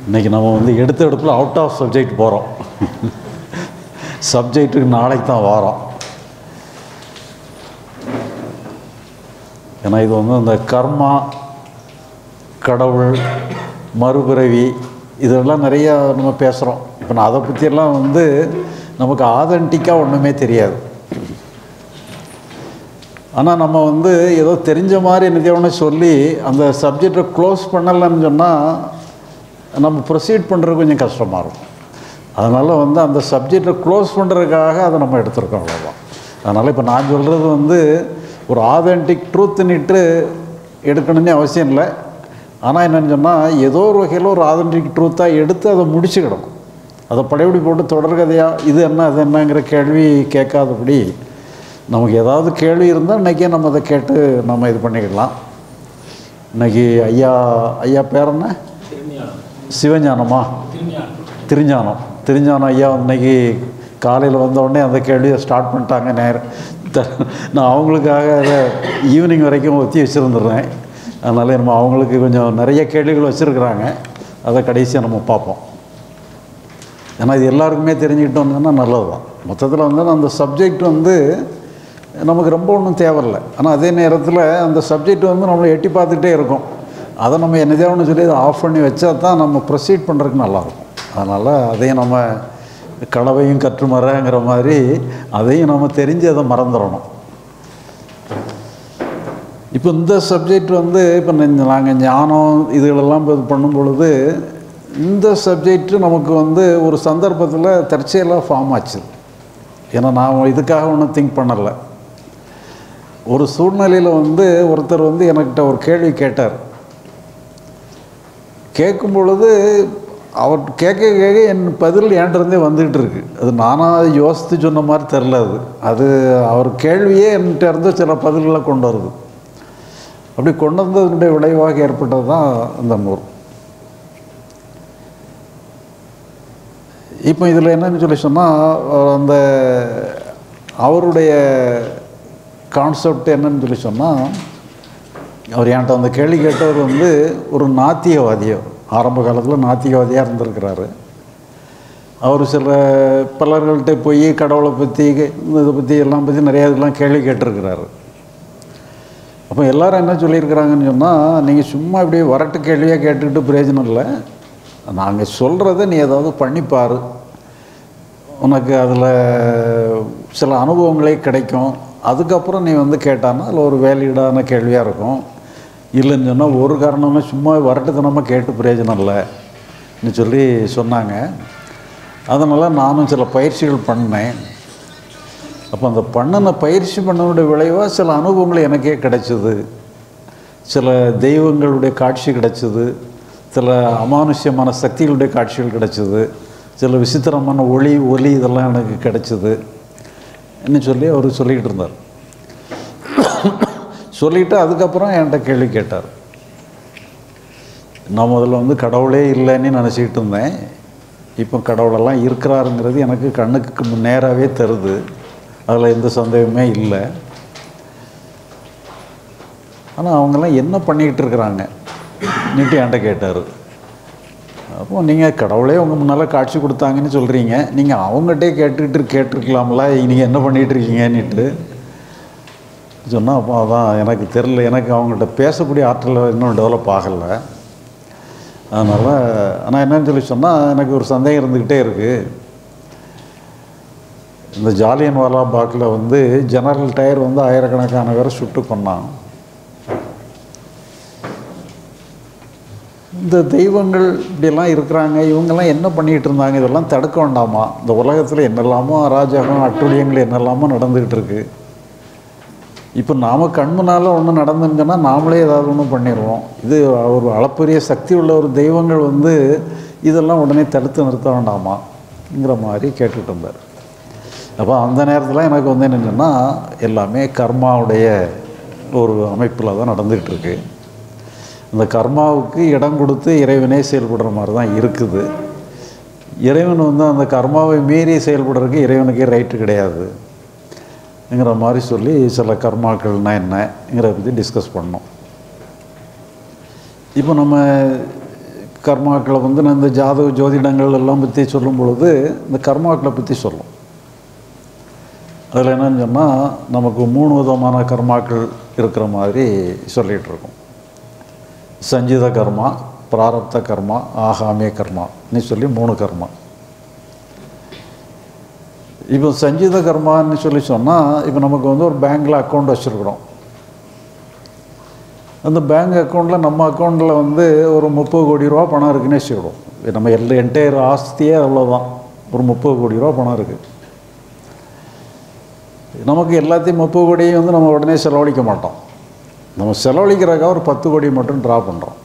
இன்றைக்கி நம்ம வந்து எடுத்த எடுப்பில் அவுட் ஆஃப் சப்ஜெக்ட் போகிறோம் சப்ஜெக்ட்டுக்கு நாளைக்கு தான் வாரோம் ஏன்னா இது வந்து இந்த கர்மா கடவுள் மறுபிறவி இதெல்லாம் நிறையா நம்ம பேசுகிறோம் இப்போ நான் அதை பற்றியெல்லாம் வந்து நமக்கு ஆதென்டிக்காக ஒன்றுமே தெரியாது ஆனால் நம்ம வந்து ஏதோ தெரிஞ்ச மாதிரி என்னத்தையோன்னு சொல்லி அந்த சப்ஜெக்டை க்ளோஸ் பண்ணலைன்னு சொன்னால் நம்ம ப்ரொசீட் பண்ணுறது கொஞ்சம் கஷ்டமாக இருக்கும் அதனால் வந்து அந்த சப்ஜெக்டை க்ளோஸ் பண்ணுறதுக்காக அதை நம்ம எடுத்திருக்கோம் அவ்வளோதான் அதனால் இப்போ நான் சொல்கிறது வந்து ஒரு ஆதென்டிக் ட்ரூத்துன்னுட்டு எடுக்கணும்னு அவசியம் இல்லை ஆனால் என்னென்னு சொன்னால் ஏதோ ஒரு வகையில் ஒரு ஆதென்டிக் ட்ரூத்தாக எடுத்து அதை முடிச்சுக்கிடணும் அதை படையப்படி போட்டு தொடர்கதையாக இது என்ன அது என்னங்கிற கேள்வி கேட்காதபடி நமக்கு ஏதாவது கேள்வி இருந்தால் இன்றைக்கே நம்ம அதை கேட்டு நம்ம இது பண்ணிக்கலாம் இன்றைக்கி ஐயா ஐயா பேர் என்ன சிவஞானமா திருஞானம் திருஞானம் ஐயா இன்னைக்கு காலையில் வந்த உடனே அந்த கேள்வியை ஸ்டார்ட் பண்ணிட்டாங்க நேரம் த- நான் அவங்களுக்காக அதை ஈவினிங் வரைக்கும் ஒத்தி வச்சுருந்துடுறேன் அதனால் நம்ம அவங்களுக்கு கொஞ்சம் நிறைய கேள்விகள் வச்சுருக்குறாங்க அதை கடைசியாக நம்ம பார்ப்போம் ஏன்னா இது எல்லாருக்குமே தெரிஞ்சுக்கிட்டோம்னா நல்லது தான் மொத்தத்தில் வந்து அந்த சப்ஜெக்ட் வந்து நமக்கு ரொம்ப ஒன்றும் தேவையில்லை ஆனால் அதே நேரத்தில் அந்த சப்ஜெக்ட் வந்து நம்மளை எட்டி பார்த்துக்கிட்டே இருக்கும் அதை நம்ம என்னதே ஒன்று சொல்லி அதை ஆஃப் பண்ணி வச்சா தான் நம்ம ப்ரொசீட் பண்ணுறதுக்கு நல்லாயிருக்கும் அதனால் அதையும் நம்ம களவையும் கற்றுமரங்கிற மாதிரி அதையும் நம்ம தெரிஞ்சு அதை மறந்துடணும் இப்போ இந்த சப்ஜெக்ட் வந்து இப்போ நாங்கள் ஞானம் இதுகளெல்லாம் இப்போ இது பண்ணும் பொழுது இந்த சப்ஜெக்ட் நமக்கு வந்து ஒரு சந்தர்ப்பத்தில் தற்செயலாக ஃபார்ம் ஆச்சு ஏன்னா நான் இதுக்காக ஒன்றும் திங்க் பண்ணலை ஒரு சூழ்நிலையில் வந்து ஒருத்தர் வந்து எனக்கிட்ட ஒரு கேள்வி கேட்டார் கேட்கும் பொழுது அவர் கேட்க கேட்க என் பதில் ஏன்ட்டிருந்தே வந்துகிட்டு இருக்கு அது நானாக யோசித்து சொன்ன மாதிரி தெரில அது அது அவர் கேள்வியே என்கிட்ட இருந்து சில பதில்களை கொண்டு வருது அப்படி கொண்டு வந்ததுடைய விளைவாக ஏற்பட்டது தான் இந்த நூல் இப்போ இதில் என்னன்னு சொல்லி சொன்னால் அந்த அவருடைய கான்செப்ட் என்னன்னு சொல்லி சொன்னால் அவர் என்கிட்ட அந்த கேள்வி கேட்டவர் வந்து ஒரு நாத்திகவாதியர் ஆரம்ப காலத்தில் நாத்திகவாதியாக இருந்திருக்கிறாரு அவர் சில பலர்கள்ட்ட போய் கடவுளை பற்றி இதை பற்றி எல்லாம் பற்றி நிறையா இதெல்லாம் கேள்வி கேட்டிருக்கிறாரு அப்போ எல்லாரும் என்ன சொல்லியிருக்கிறாங்கன்னு சொன்னால் நீங்கள் சும்மா இப்படியே வரட்டு கேள்வியாக கேட்டுக்கிட்டு பிரயோஜனம் இல்லை நாங்கள் சொல்கிறத நீ ஏதாவது பண்ணிப்பார் உனக்கு அதில் சில அனுபவங்களே கிடைக்கும் அதுக்கப்புறம் நீ வந்து கேட்டான்னா அதில் ஒரு வேலிடான கேள்வியாக இருக்கும் இல்லைன்னு சொன்னால் ஒரு காரணமே சும்மா வரட்டுத்தனமாக கேட்டு பிரயோஜனம் இல்லைன்னு சொல்லி சொன்னாங்க அதனால் நானும் சில பயிற்சிகள் பண்ணேன் அப்போ அந்த பண்ணின பயிற்சி பண்ணனுடைய விளைவாக சில அனுபவங்கள் எனக்கே கிடைச்சிது சில தெய்வங்களுடைய காட்சி கிடைச்சிது சில அமானுஷ்யமான சக்திகளுடைய காட்சிகள் கிடைச்சிது சில விசித்திரமான ஒளி ஒலி இதெல்லாம் எனக்கு கிடைச்சிது என்ன சொல்லி அவர் சொல்லிக்கிட்டு இருந்தார் சொல்லிவிட்டு அதுக்கப்புறம் என்கிட்ட கேள்வி கேட்டார் நான் முதல்ல வந்து கடவுளே இல்லைன்னு நினச்சிக்கிட்டு இருந்தேன் இப்போ கடவுளெல்லாம் இருக்கிறாருங்கிறது எனக்கு கண்ணுக்கு நேராகவே தருது அதில் எந்த சந்தேகமே இல்லை ஆனால் அவங்கெல்லாம் என்ன பண்ணிக்கிட்டு இருக்கிறாங்க நீட்டு என்கிட்ட கேட்டார் அப்போ நீங்கள் கடவுளே உங்கள் முன்னால் காட்சி கொடுத்தாங்கன்னு சொல்கிறீங்க நீங்கள் அவங்ககிட்டே கேட்டுக்கிட்டு கேட்டிருக்கலாம்ல நீங்கள் என்ன பண்ணிகிட்டு இருக்கீங்கன்னுட்டு சொன்னால் அப்போ அதான் எனக்கு தெரில எனக்கு அவங்கள்ட்ட பேசக்கூடிய ஆற்றல் இன்னும் டெவலப் ஆகலை அதனால் ஆனால் என்னன்னு சொல்லி சொன்னால் எனக்கு ஒரு சந்தேகம் இருந்துக்கிட்டே இருக்குது இந்த ஜாலியன் வாலா பாக்கில் வந்து ஜெனரல் டயர் வந்து ஆயிரக்கணக்கான பேரை சுட்டு கொன்னான் இந்த தெய்வங்கள் இப்படியெல்லாம் இருக்கிறாங்க இவங்கெல்லாம் என்ன பண்ணிகிட்டு இருந்தாங்க இதெல்லாம் தடுக்க வேண்டாமா இந்த உலகத்தில் என்னெல்லாமோ அராஜகம் அட்டுழியங்கள் என்னெல்லாமோ நடந்துக்கிட்டு இருக்கு இப்போ நாம் கண்முனால் ஒன்று நடந்துங்கன்னா நாமளே ஏதாவது ஒன்று பண்ணிடுவோம் இது ஒரு அளப்பரிய சக்தி உள்ள ஒரு தெய்வங்கள் வந்து இதெல்லாம் உடனே தடுத்து நிறுத்த வேண்டாமாங்கிற மாதிரி கேட்டுட்டு இருந்தார் அப்போ அந்த நேரத்தில் எனக்கு வந்து என்னென்னா எல்லாமே கர்மாவுடைய ஒரு அமைப்பில் தான் நடந்துகிட்டு இருக்கு அந்த கர்மாவுக்கு இடம் கொடுத்து இறைவனே செயல்படுற மாதிரி தான் இருக்குது இறைவன் வந்து அந்த கர்மாவை மீறி செயல்படுறதுக்கு இறைவனுக்கே ரைட்டு கிடையாது ங்கிற மாதிரி சொல்லி சில கர்மாக்கள்னா என்னங்கிறத பற்றி டிஸ்கஸ் பண்ணோம் இப்போ நம்ம கர்மாக்களை வந்து நான் இந்த ஜாதக ஜோதிடங்கள் எல்லாம் பற்றி சொல்லும் பொழுது இந்த கர்மாக்களை பற்றி சொல்லும் அதில் என்னன்னு சொன்னால் நமக்கு மூணு விதமான கர்மாக்கள் இருக்கிற மாதிரி சொல்லிகிட்டு இருக்கோம் சஞ்சித கர்மா பிராரப்த கர்மா ஆகாமிய கர்மான்னு சொல்லி மூணு கர்மா இப்போ சஞ்சித கர்மான்னு சொல்லி சொன்னால் இப்போ நமக்கு வந்து ஒரு பேங்க்கில் அக்கௌண்ட் வச்சுருக்குறோம் அந்த பேங்க் அக்கௌண்ட்டில் நம்ம அக்கௌண்ட்டில் வந்து ஒரு முப்பது கோடி ரூபா பணம் இருக்குன்னே வச்சுக்கிடுவோம் நம்ம எல்லா என்டையர் ஆஸ்தியே அவ்வளோதான் ஒரு முப்பது கோடி ரூபா பணம் இருக்குது நமக்கு எல்லாத்தையும் முப்பது கோடியும் வந்து நம்ம உடனே செலவழிக்க மாட்டோம் நம்ம செலவழிக்கிறதுக்காக ஒரு பத்து கோடி மட்டும் ட்ரா பண்ணுறோம்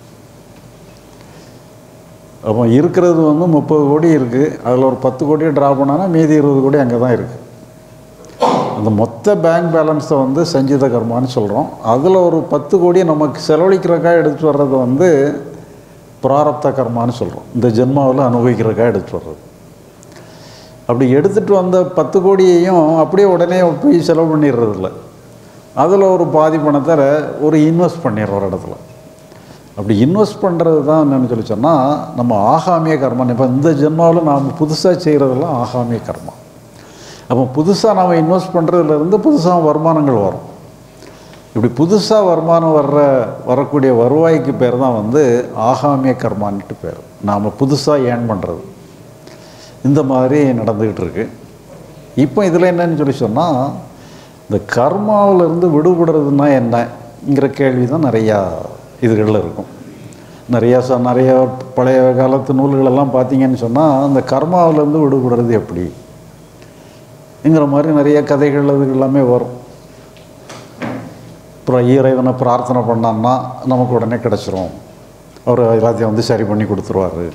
அப்போ இருக்கிறது வந்து முப்பது கோடி இருக்குது அதில் ஒரு பத்து கோடியை ட்ரா பண்ணான்னா மீதி இருபது கோடி அங்கே தான் இருக்குது அந்த மொத்த பேங்க் பேலன்ஸை வந்து சஞ்சித கர்மான்னு சொல்கிறோம் அதில் ஒரு பத்து கோடி நமக்கு செலவழிக்கிறக்காக எடுத்துகிட்டு வர்றது வந்து பிராரப்த கர்மான்னு சொல்கிறோம் இந்த ஜென்மாவில் அனுபவிக்கிறக்காக எடுத்துகிட்டு வர்றது அப்படி எடுத்துகிட்டு வந்த பத்து கோடியையும் அப்படியே உடனே போய் செலவு பண்ணிடுறதில்ல அதில் ஒரு பாதி பணத்தை ஒரு இன்வெஸ்ட் பண்ணிடுறோம் ஒரு இடத்துல அப்படி இன்வெஸ்ட் பண்ணுறது தான் என்னென்னு சொல்லி சொன்னால் நம்ம ஆகாமிய கர்மா இப்போ இந்த ஜென்மாவில் நாம் புதுசாக செய்கிறதெல்லாம் ஆகாமிய கர்மா அப்போ புதுசாக நாம் இன்வெஸ்ட் பண்ணுறதுலேருந்து புதுசாக வருமானங்கள் வரும் இப்படி புதுசாக வருமானம் வர்ற வரக்கூடிய வருவாய்க்கு பேர் தான் வந்து ஆகாமிய கர்மான்ட்டு பேர் நாம் புதுசாக ஏர்ன் பண்ணுறது இந்த மாதிரி நடந்துக்கிட்டு இருக்கு இப்போ இதில் என்னன்னு சொல்லி சொன்னால் இந்த கர்மாவிலிருந்து விடுபடுறதுனா என்னங்கிற கேள்வி தான் நிறையா இதுகளில் இருக்கும் நிறையா ச நிறைய பழைய காலத்து நூல்களெல்லாம் பார்த்தீங்கன்னு சொன்னால் அந்த கர்மாவிலேருந்து விடுபடுறது எப்படிங்கிற மாதிரி நிறைய கதைகள் அது எல்லாமே வரும் அப்புறம் இறைவனை பிரார்த்தனை பண்ணோம்னா நமக்கு உடனே கிடச்சிரும் அவர் எல்லாத்தையும் வந்து சரி பண்ணி கொடுத்துருவாரு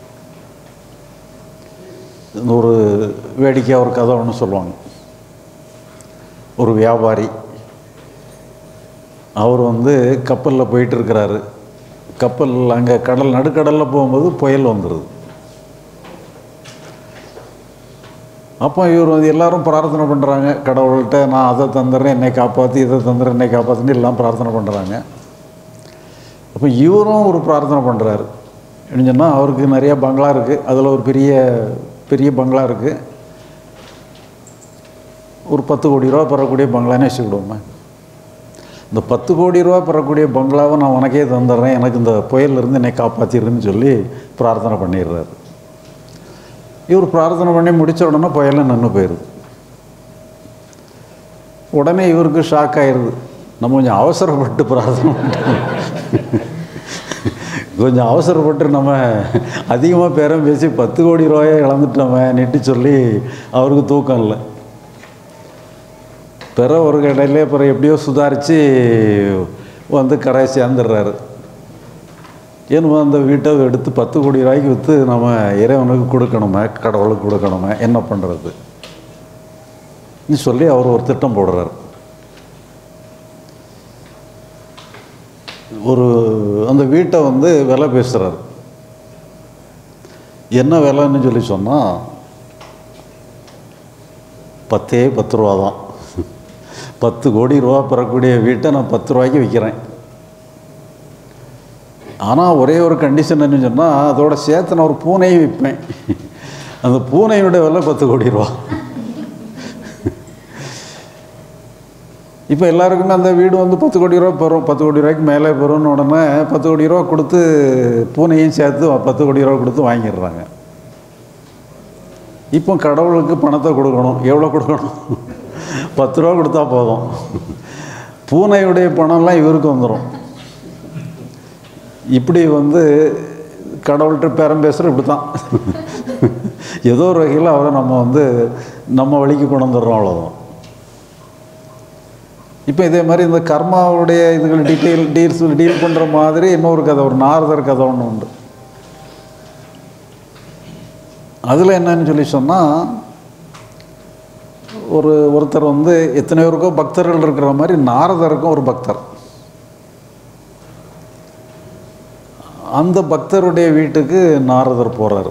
ஒரு வேடிக்கையாக ஒரு கதை ஒன்று சொல்லுவாங்க ஒரு வியாபாரி அவர் வந்து கப்பலில் போயிட்டு இருக்கிறாரு கப்பல் அங்கே கடல் நடுக்கடலில் போகும்போது புயல் வந்துடுது அப்போ இவர் வந்து எல்லாரும் பிரார்த்தனை பண்ணுறாங்க கடவுள்கிட்ட நான் அதை தந்துடுறேன் என்னை காப்பாற்றி இதை தந்துடுறேன் என்னை காப்பாற்றின்னு எல்லாம் பிரார்த்தனை பண்ணுறாங்க அப்போ இவரும் ஒரு பிரார்த்தனை பண்ணுறாரு சொன்னால் அவருக்கு நிறைய பங்களா இருக்குது அதில் ஒரு பெரிய பெரிய பங்களா இருக்குது ஒரு பத்து கோடி ரூபா பெறக்கூடிய பங்களான்னு வச்சுக்கிடுவோமே இந்த பத்து கோடி ரூபா பெறக்கூடிய பங்களாவை நான் உனக்கே தந்துடுறேன் எனக்கு இந்த புயல்லேருந்து என்னை காப்பாற்றிடுன்னு சொல்லி பிரார்த்தனை பண்ணிடுறாரு இவர் பிரார்த்தனை பண்ணி முடித்த உடனே புயலில் நின்று போயிடுது உடனே இவருக்கு ஷாக் ஆயிடுது நம்ம கொஞ்சம் அவசரப்பட்டு பிரார்த்தனை பண்ணிட்டோம் கொஞ்சம் அவசரப்பட்டு நம்ம அதிகமாக பேரம் பேசி பத்து கோடி ரூபாயை இழந்துட்டோமே நெட்டு சொல்லி அவருக்கு தூக்கம் இல்லை பிற ஒரு கடையிலே பிறகு எப்படியோ சுதாரித்து வந்து கரையை சேர்ந்துடுறாரு ஏன்னு அந்த வீட்டை எடுத்து பத்து கோடி ரூபாய்க்கு விற்று நம்ம இறைவனுக்கு கொடுக்கணுமே கடவுளுக்கு கொடுக்கணுமே என்ன பண்ணுறது சொல்லி அவர் ஒரு திட்டம் போடுறாரு ஒரு அந்த வீட்டை வந்து விலை பேசுகிறார் என்ன விலைன்னு சொல்லி சொன்னால் பத்தே பத்து ரூபா தான் பத்து கோடி ரூபா பெறக்கூடிய வீட்டை நான் பத்து ரூபாய்க்கு விற்கிறேன் ஆனால் ஒரே ஒரு கண்டிஷன் என்ன சொன்னால் அதோட சேர்த்து நான் ஒரு பூனையும் விற்பேன் அந்த பூனையோட விலை பத்து கோடி ரூபா இப்போ எல்லாருக்குமே அந்த வீடு வந்து பத்து கோடி ரூபா பெறும் பத்து கோடி ரூபாய்க்கு மேலே பெறும்னு உடனே பத்து கோடி ரூபா கொடுத்து பூனையும் சேர்த்து பத்து கோடி ரூபா கொடுத்து வாங்கிடுறாங்க இப்போ கடவுளுக்கு பணத்தை கொடுக்கணும் எவ்வளோ கொடுக்கணும் பத்து ரூபா கொடுத்தா போதும் பூனையுடைய பணம்லாம் இவருக்கு வந்துடும் இப்படி வந்து கடவுள்கிட்ட பேரம் பேசுகிற இப்படி தான் ஏதோ ஒரு வகையில் அவரை நம்ம வந்து நம்ம வழிக்கு கொண்டு வந்துடுறோம் அவ்வளோதான் இப்போ இதே மாதிரி இந்த கர்மாவுடைய இதுகள் டீட்டெயில் டீல்ஸ் டீல் பண்ணுற மாதிரி இன்னொரு கதை ஒரு நாரதர் கதை ஒன்று உண்டு அதில் என்னன்னு சொல்லி சொன்னால் ஒரு ஒருத்தர் வந்து எத்தனை பேருக்கோ பக்தர்கள் இருக்கிற மாதிரி நாரதருக்கும் ஒரு பக்தர் அந்த பக்தருடைய வீட்டுக்கு நாரதர் போகிறாரு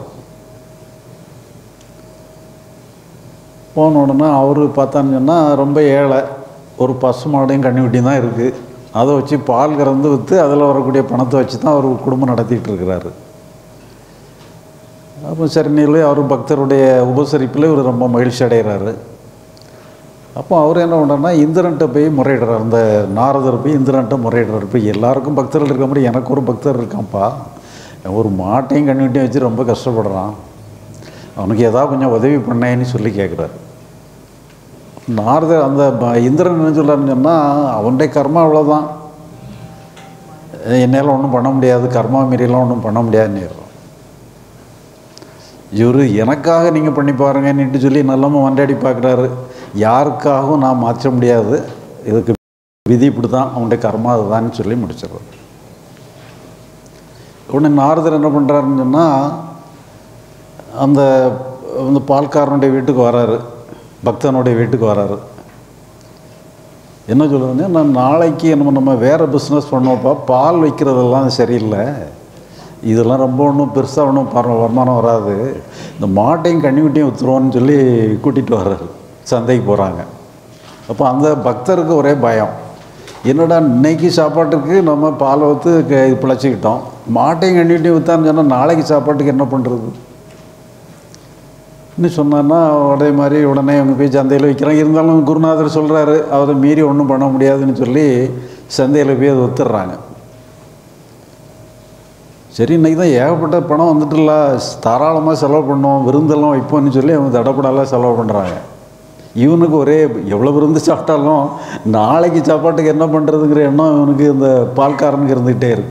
போன உடனே அவர் பார்த்தான்னு சொன்னால் ரொம்ப ஏழை ஒரு பசு மாடையும் கன்னிக்குட்டியும் தான் இருக்குது அதை வச்சு பால் கறந்து விற்று அதில் வரக்கூடிய பணத்தை வச்சு தான் அவர் குடும்பம் நடத்திட்டு இருக்கிறாரு அப்போ சரிநிலை அவர் பக்தருடைய உபசரிப்பில் இவர் ரொம்ப மகிழ்ச்சி அடைகிறாரு அப்போ அவர் என்ன பண்ணுறாருன்னா இந்திரன்ட்ட போய் முறையிடுறார் அந்த நாரதர் போய் இந்திரன்ட்ட முறையிடுறாரு இப்போ எல்லாருக்கும் பக்தர்கள் இருக்க மாதிரி எனக்கு ஒரு பக்தர் இருக்கான்ப்பா ஒரு மாட்டையும் கண்ணுகிட்டையும் வச்சு ரொம்ப கஷ்டப்படுறான் அவனுக்கு ஏதாவது கொஞ்சம் உதவி பண்ணேன்னு சொல்லி கேட்குறாரு நாரதர் அந்த ப- இந்திரன் என்ன சொல்கிறாருன்னு சொன்னால் அவனுடைய கர்மா அவ்வளோதான் என்னால் ஒன்றும் பண்ண முடியாது கர்மா மீறிலாம் ஒன்றும் பண்ண முடியாதுன்னு இவர் எனக்காக நீங்கள் பண்ணி பாருங்கன்னுட்டு சொல்லி நல்லமா மண்டாடி பார்க்குறாரு யாருக்காகவும் நான் மாற்ற முடியாது இதுக்கு விதி இப்படி தான் அவனுடைய கர்மா அதுதான்னு சொல்லி முடிச்சிடுறாரு உடனே நாரதர் என்ன பண்ணுறாருன்னு சொன்னால் அந்த அந்த பால்காரனுடைய வீட்டுக்கு வராரு பக்தனுடைய வீட்டுக்கு வராரு என்ன சொல்கிறதுன்னா நான் நாளைக்கு நம்ம நம்ம வேறு பிஸ்னஸ் பண்ணுவோம்ப்பா பால் வைக்கிறதெல்லாம் சரியில்லை இதெல்லாம் ரொம்ப ஒன்றும் பெருசாக ஒன்றும் பர வருமானம் வராது இந்த மாட்டையும் கன்னிக்குட்டியும் விற்றுருவோன்னு சொல்லி கூட்டிகிட்டு வர்றாரு சந்தைக்கு போகிறாங்க அப்போ அந்த பக்தருக்கு ஒரே பயம் என்னடா இன்னைக்கு சாப்பாட்டுக்கு நம்ம பால் ஊற்று க- பிழைச்சிக்கிட்டோம் மாட்டையும் கன்னிக்குட்டியும் விற்றான்னு சொன்னால் நாளைக்கு சாப்பாட்டுக்கு என்ன பண்ணுறது இன்னும் சொன்னான்னா அதே மாதிரி உடனே அவங்க போய் சந்தையில் விற்கிறாங்க இருந்தாலும் குருநாதர் சொல்கிறாரு அவரை மீறி ஒன்றும் பண்ண முடியாதுன்னு சொல்லி சந்தையில் போய் அதை ஒத்துடுறாங்க சரி இன்னைக்கு தான் ஏகப்பட்ட பணம் வந்துட்டுல தாராளமாக செலவு பண்ணோம் விருந்தெல்லாம் வைப்போம்னு சொல்லி அவங்க தடப்படாலாம் செலவு பண்ணுறாங்க இவனுக்கு ஒரே எவ்வளோ விருந்து சாப்பிட்டாலும் நாளைக்கு சாப்பாட்டுக்கு என்ன பண்ணுறதுங்கிற எண்ணம் இவனுக்கு இந்த பால்காரனுக்கு இருந்துக்கிட்டே இருக்கு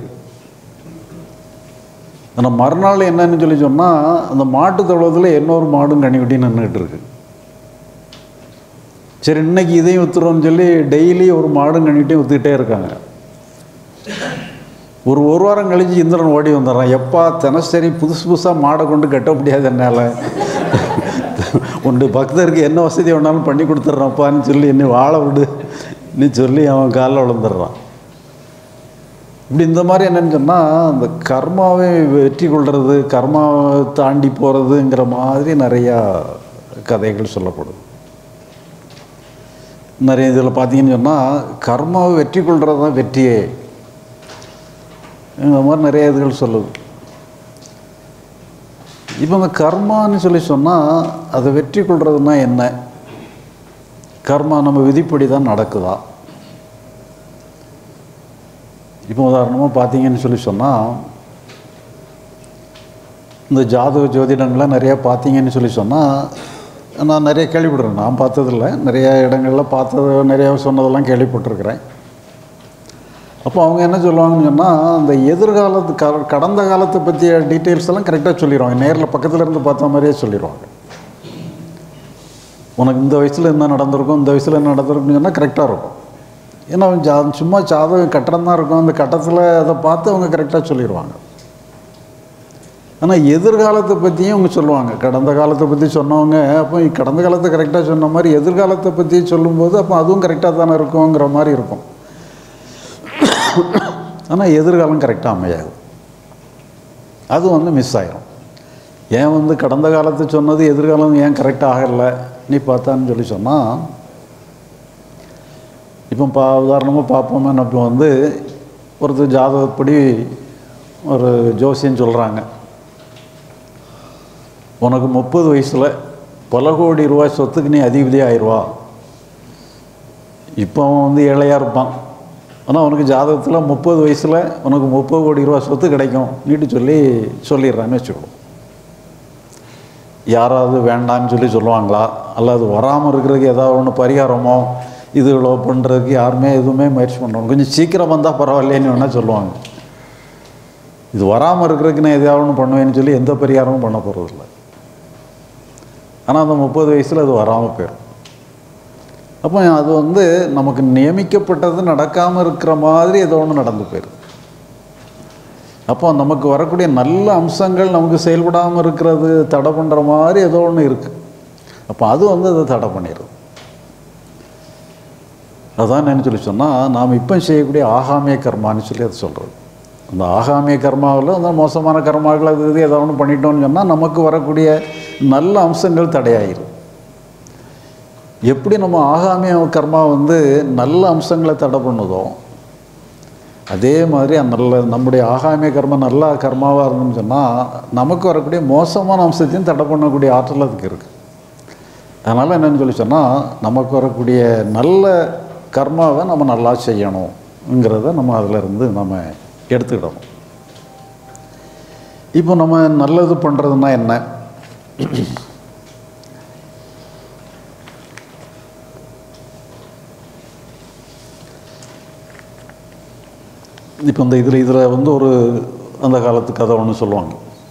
ஆனால் மறுநாள் என்னன்னு சொல்லி சொன்னால் அந்த மாட்டு தொழுவத்தில் இன்னொரு மாடும் கனிக்குட்டி நின்றுட்டு இருக்கு சரி இன்னைக்கு இதையும் விற்றுறோம்னு சொல்லி டெய்லி ஒரு மாடும் கனிக்குட்டியும் விற்றுக்கிட்டே இருக்காங்க ஒரு ஒரு வாரம் கழிச்சு இந்திரன் ஓடி வந்துடுறான் எப்பா தினசரி புதுசு புதுசாக மாடை கொண்டு கட்ட முடியாது என்னால் உண்டு பக்தருக்கு என்ன வசதி வேணாலும் பண்ணி கொடுத்துட்றான்ப்பான்னு சொல்லி என்னை வாழ விடு நீ சொல்லி அவன் காலில் விழுந்துடுறான் இப்படி இந்த மாதிரி என்னன்னு சொன்னால் அந்த கர்மாவை வெற்றி கொள்வது கர்மாவை தாண்டி போகிறதுங்கிற மாதிரி நிறையா கதைகள் சொல்லப்படுது நிறைய இதில் பார்த்தீங்கன்னு சொன்னால் கர்மாவை வெற்றி கொள்வது தான் வெற்றியே இந்த மாதிரி நிறைய இதுகள் சொல்லுது இப்போ இந்த கர்மான்னு சொல்லி சொன்னால் அதை வெற்றி கொள்றதுன்னா என்ன கர்மா நம்ம விதிப்படி தான் நடக்குதா இப்போ உதாரணமாக பார்த்தீங்கன்னு சொல்லி சொன்னால் இந்த ஜாதக ஜோதிடங்கள்லாம் நிறையா பார்த்தீங்கன்னு சொல்லி சொன்னால் நான் நிறைய கேள்விப்படுறேன் நான் பார்த்ததில்ல நிறைய இடங்களில் பார்த்தது நிறையா சொன்னதெல்லாம் கேள்விப்பட்டிருக்கிறேன் அப்போ அவங்க என்ன சொல்லுவாங்கன்னு சொன்னால் அந்த எதிர்காலத்து க கடந்த காலத்தை பற்றிய டீட்டெயில்ஸ் எல்லாம் கரெக்டாக சொல்லிடுவாங்க நேரில் பக்கத்தில் இருந்து பார்த்த மாதிரியே சொல்லிடுவாங்க உனக்கு இந்த வயசில் என்ன நடந்திருக்கும் இந்த வயசில் என்ன நடந்திருக்குன்னு சொன்னால் கரெக்டாக இருக்கும் ஏன்னா அவன் ஜா சும்மா ஜாதகம் கட்டடம் தான் இருக்கும் அந்த கட்டத்தில் அதை பார்த்து அவங்க கரெக்டாக சொல்லிடுவாங்க ஆனால் எதிர்காலத்தை பற்றியும் அவங்க சொல்லுவாங்க கடந்த காலத்தை பற்றி சொன்னவங்க அப்போ கடந்த காலத்தை கரெக்டாக சொன்ன மாதிரி எதிர்காலத்தை பற்றி சொல்லும்போது அப்போ அதுவும் கரெக்டாக தானே இருக்குங்கிற மாதிரி இருக்கும் ஆனால் எதிர்காலம் கரெக்டாக அமையாது அது வந்து மிஸ் ஆயிரும் ஏன் வந்து கடந்த காலத்து சொன்னது எதிர்காலம் ஏன் கரெக்டாக ஆகலை நீ பார்த்தான்னு சொல்லி சொன்னால் இப்போ பா உதாரணமாக பார்ப்போமே இப்போ வந்து ஒருத்தர் ஜாதகப்படி ஒரு ஜோசியம் சொல்கிறாங்க உனக்கு முப்பது வயசில் பல கோடி ரூபாய் சொத்துக்கு நீ அதிபதி ஆயிடுவா இப்போ அவன் வந்து ஏழையாக இருப்பான் ஆனால் அவனுக்கு ஜாதகத்தில் முப்பது வயசில் உனக்கு முப்பது கோடி ரூபா சொத்து கிடைக்கும் நீட்டு சொல்லி சொல்லிடுறான்னு வச்சுக்கணும் யாராவது வேண்டான்னு சொல்லி சொல்லுவாங்களா அல்லது வராமல் இருக்கிறதுக்கு ஏதாவது ஒன்று பரிகாரமோ இது இவ்வளோ பண்ணுறதுக்கு யாருமே எதுவுமே முயற்சி பண்ணுவாங்க கொஞ்சம் சீக்கிரம் வந்தால் பரவாயில்லைன்னு வேணால் சொல்லுவாங்க இது வராமல் இருக்கிறதுக்கு நான் எதாவது ஒன்று பண்ணுவேன்னு சொல்லி எந்த பரிகாரமும் பண்ண போகிறதில்ல ஆனால் அந்த முப்பது வயசில் அது வராமல் போயிடும் அப்போ அது வந்து நமக்கு நியமிக்கப்பட்டது நடக்காமல் இருக்கிற மாதிரி ஏதோ ஒன்று நடந்து போயிடும் அப்போ நமக்கு வரக்கூடிய நல்ல அம்சங்கள் நமக்கு செயல்படாமல் இருக்கிறது தடை பண்ணுற மாதிரி ஏதோ ஒன்று இருக்குது அப்போ அது வந்து அதை தடை பண்ணிடுது அதான் என்ன சொல்லி சொன்னால் நாம் இப்போ செய்யக்கூடிய ஆகாமிய கர்மான்னு சொல்லி அதை சொல்கிறது அந்த ஆகாமிய கர்மாவில் அந்த மோசமான கர்மாக்கள் அது இது ஏதோ ஒன்று பண்ணிட்டோம்னு சொன்னால் நமக்கு வரக்கூடிய நல்ல அம்சங்கள் தடையாயிரும் எப்படி நம்ம ஆகாமிய கர்மா வந்து நல்ல அம்சங்களை தடை பண்ணுதோ அதே மாதிரி அந்த நல்ல நம்முடைய ஆகாமிய கர்மம் நல்ல கர்மாவாக இருந்தோம்னு சொன்னால் நமக்கு வரக்கூடிய மோசமான அம்சத்தையும் தடை பண்ணக்கூடிய ஆற்றல் அதுக்கு இருக்குது அதனால் என்னன்னு சொல்லி சொன்னால் நமக்கு வரக்கூடிய நல்ல கர்மாவை நம்ம நல்லா செய்யணுங்கிறத நம்ம அதில் இருந்து நம்ம எடுத்துக்கிடணும் இப்போ நம்ம நல்லது பண்ணுறதுன்னா என்ன இப்போ இந்த இதில் இதில் வந்து ஒரு அந்த காலத்து கதை ஒன்று சொல்லுவாங்க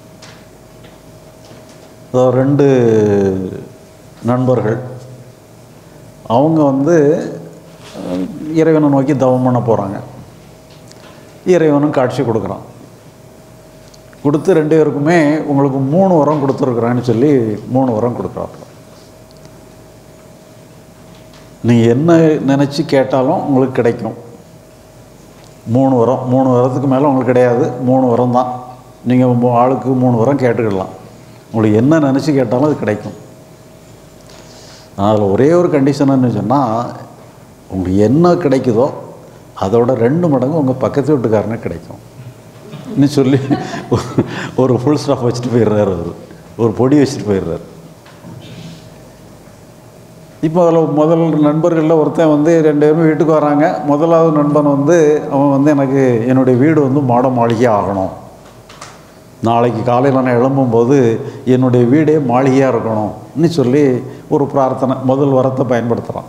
அதாவது ரெண்டு நண்பர்கள் அவங்க வந்து அஹ், இறைவனை நோக்கி தவம் பண்ண போகிறாங்க இறைவனும் காட்சி கொடுக்குறான் கொடுத்து ரெண்டு பேருக்குமே உங்களுக்கு மூணு வரம் கொடுத்துருக்குறான்னு சொல்லி மூணு வரம் கொடுக்குறாப்புல நீங்கள் என்ன நினச்சி கேட்டாலும் உங்களுக்கு கிடைக்கும் மூணு வரம் மூணு வரத்துக்கு மேலே உங்களுக்கு கிடையாது மூணு வரம் தான் நீங்கள் ஆளுக்கு மூணு வரம் கேட்டுக்கிடலாம் உங்களுக்கு என்ன நினச்சி கேட்டாலும் அது கிடைக்கும் அதில் ஒரே ஒரு கண்டிஷன் சொன்னால் உங்களுக்கு என்ன கிடைக்குதோ அதோட ரெண்டு மடங்கு உங்கள் பக்கத்து வீட்டுக்காரனுக்கு கிடைக்கும் ன்னு சொல்லி ஒரு ஃபுல் ஸ்டாப் வச்சுட்டு போயிடுறாரு அவர் ஒரு பொடி வச்சுட்டு போயிடுறாரு இப்போ அதில் முதல் நண்பர்களில் ஒருத்தன் வந்து ரெண்டு பேரும் வீட்டுக்கு வராங்க முதலாவது நண்பன் வந்து அவன் வந்து எனக்கு என்னுடைய வீடு வந்து மாட மாளிகை ஆகணும் நாளைக்கு காலையில் நான் எழும்பும்போது என்னுடைய வீடே மாளிகையாக இருக்கணும்னு சொல்லி ஒரு பிரார்த்தனை முதல் வரத்தை பயன்படுத்துகிறான்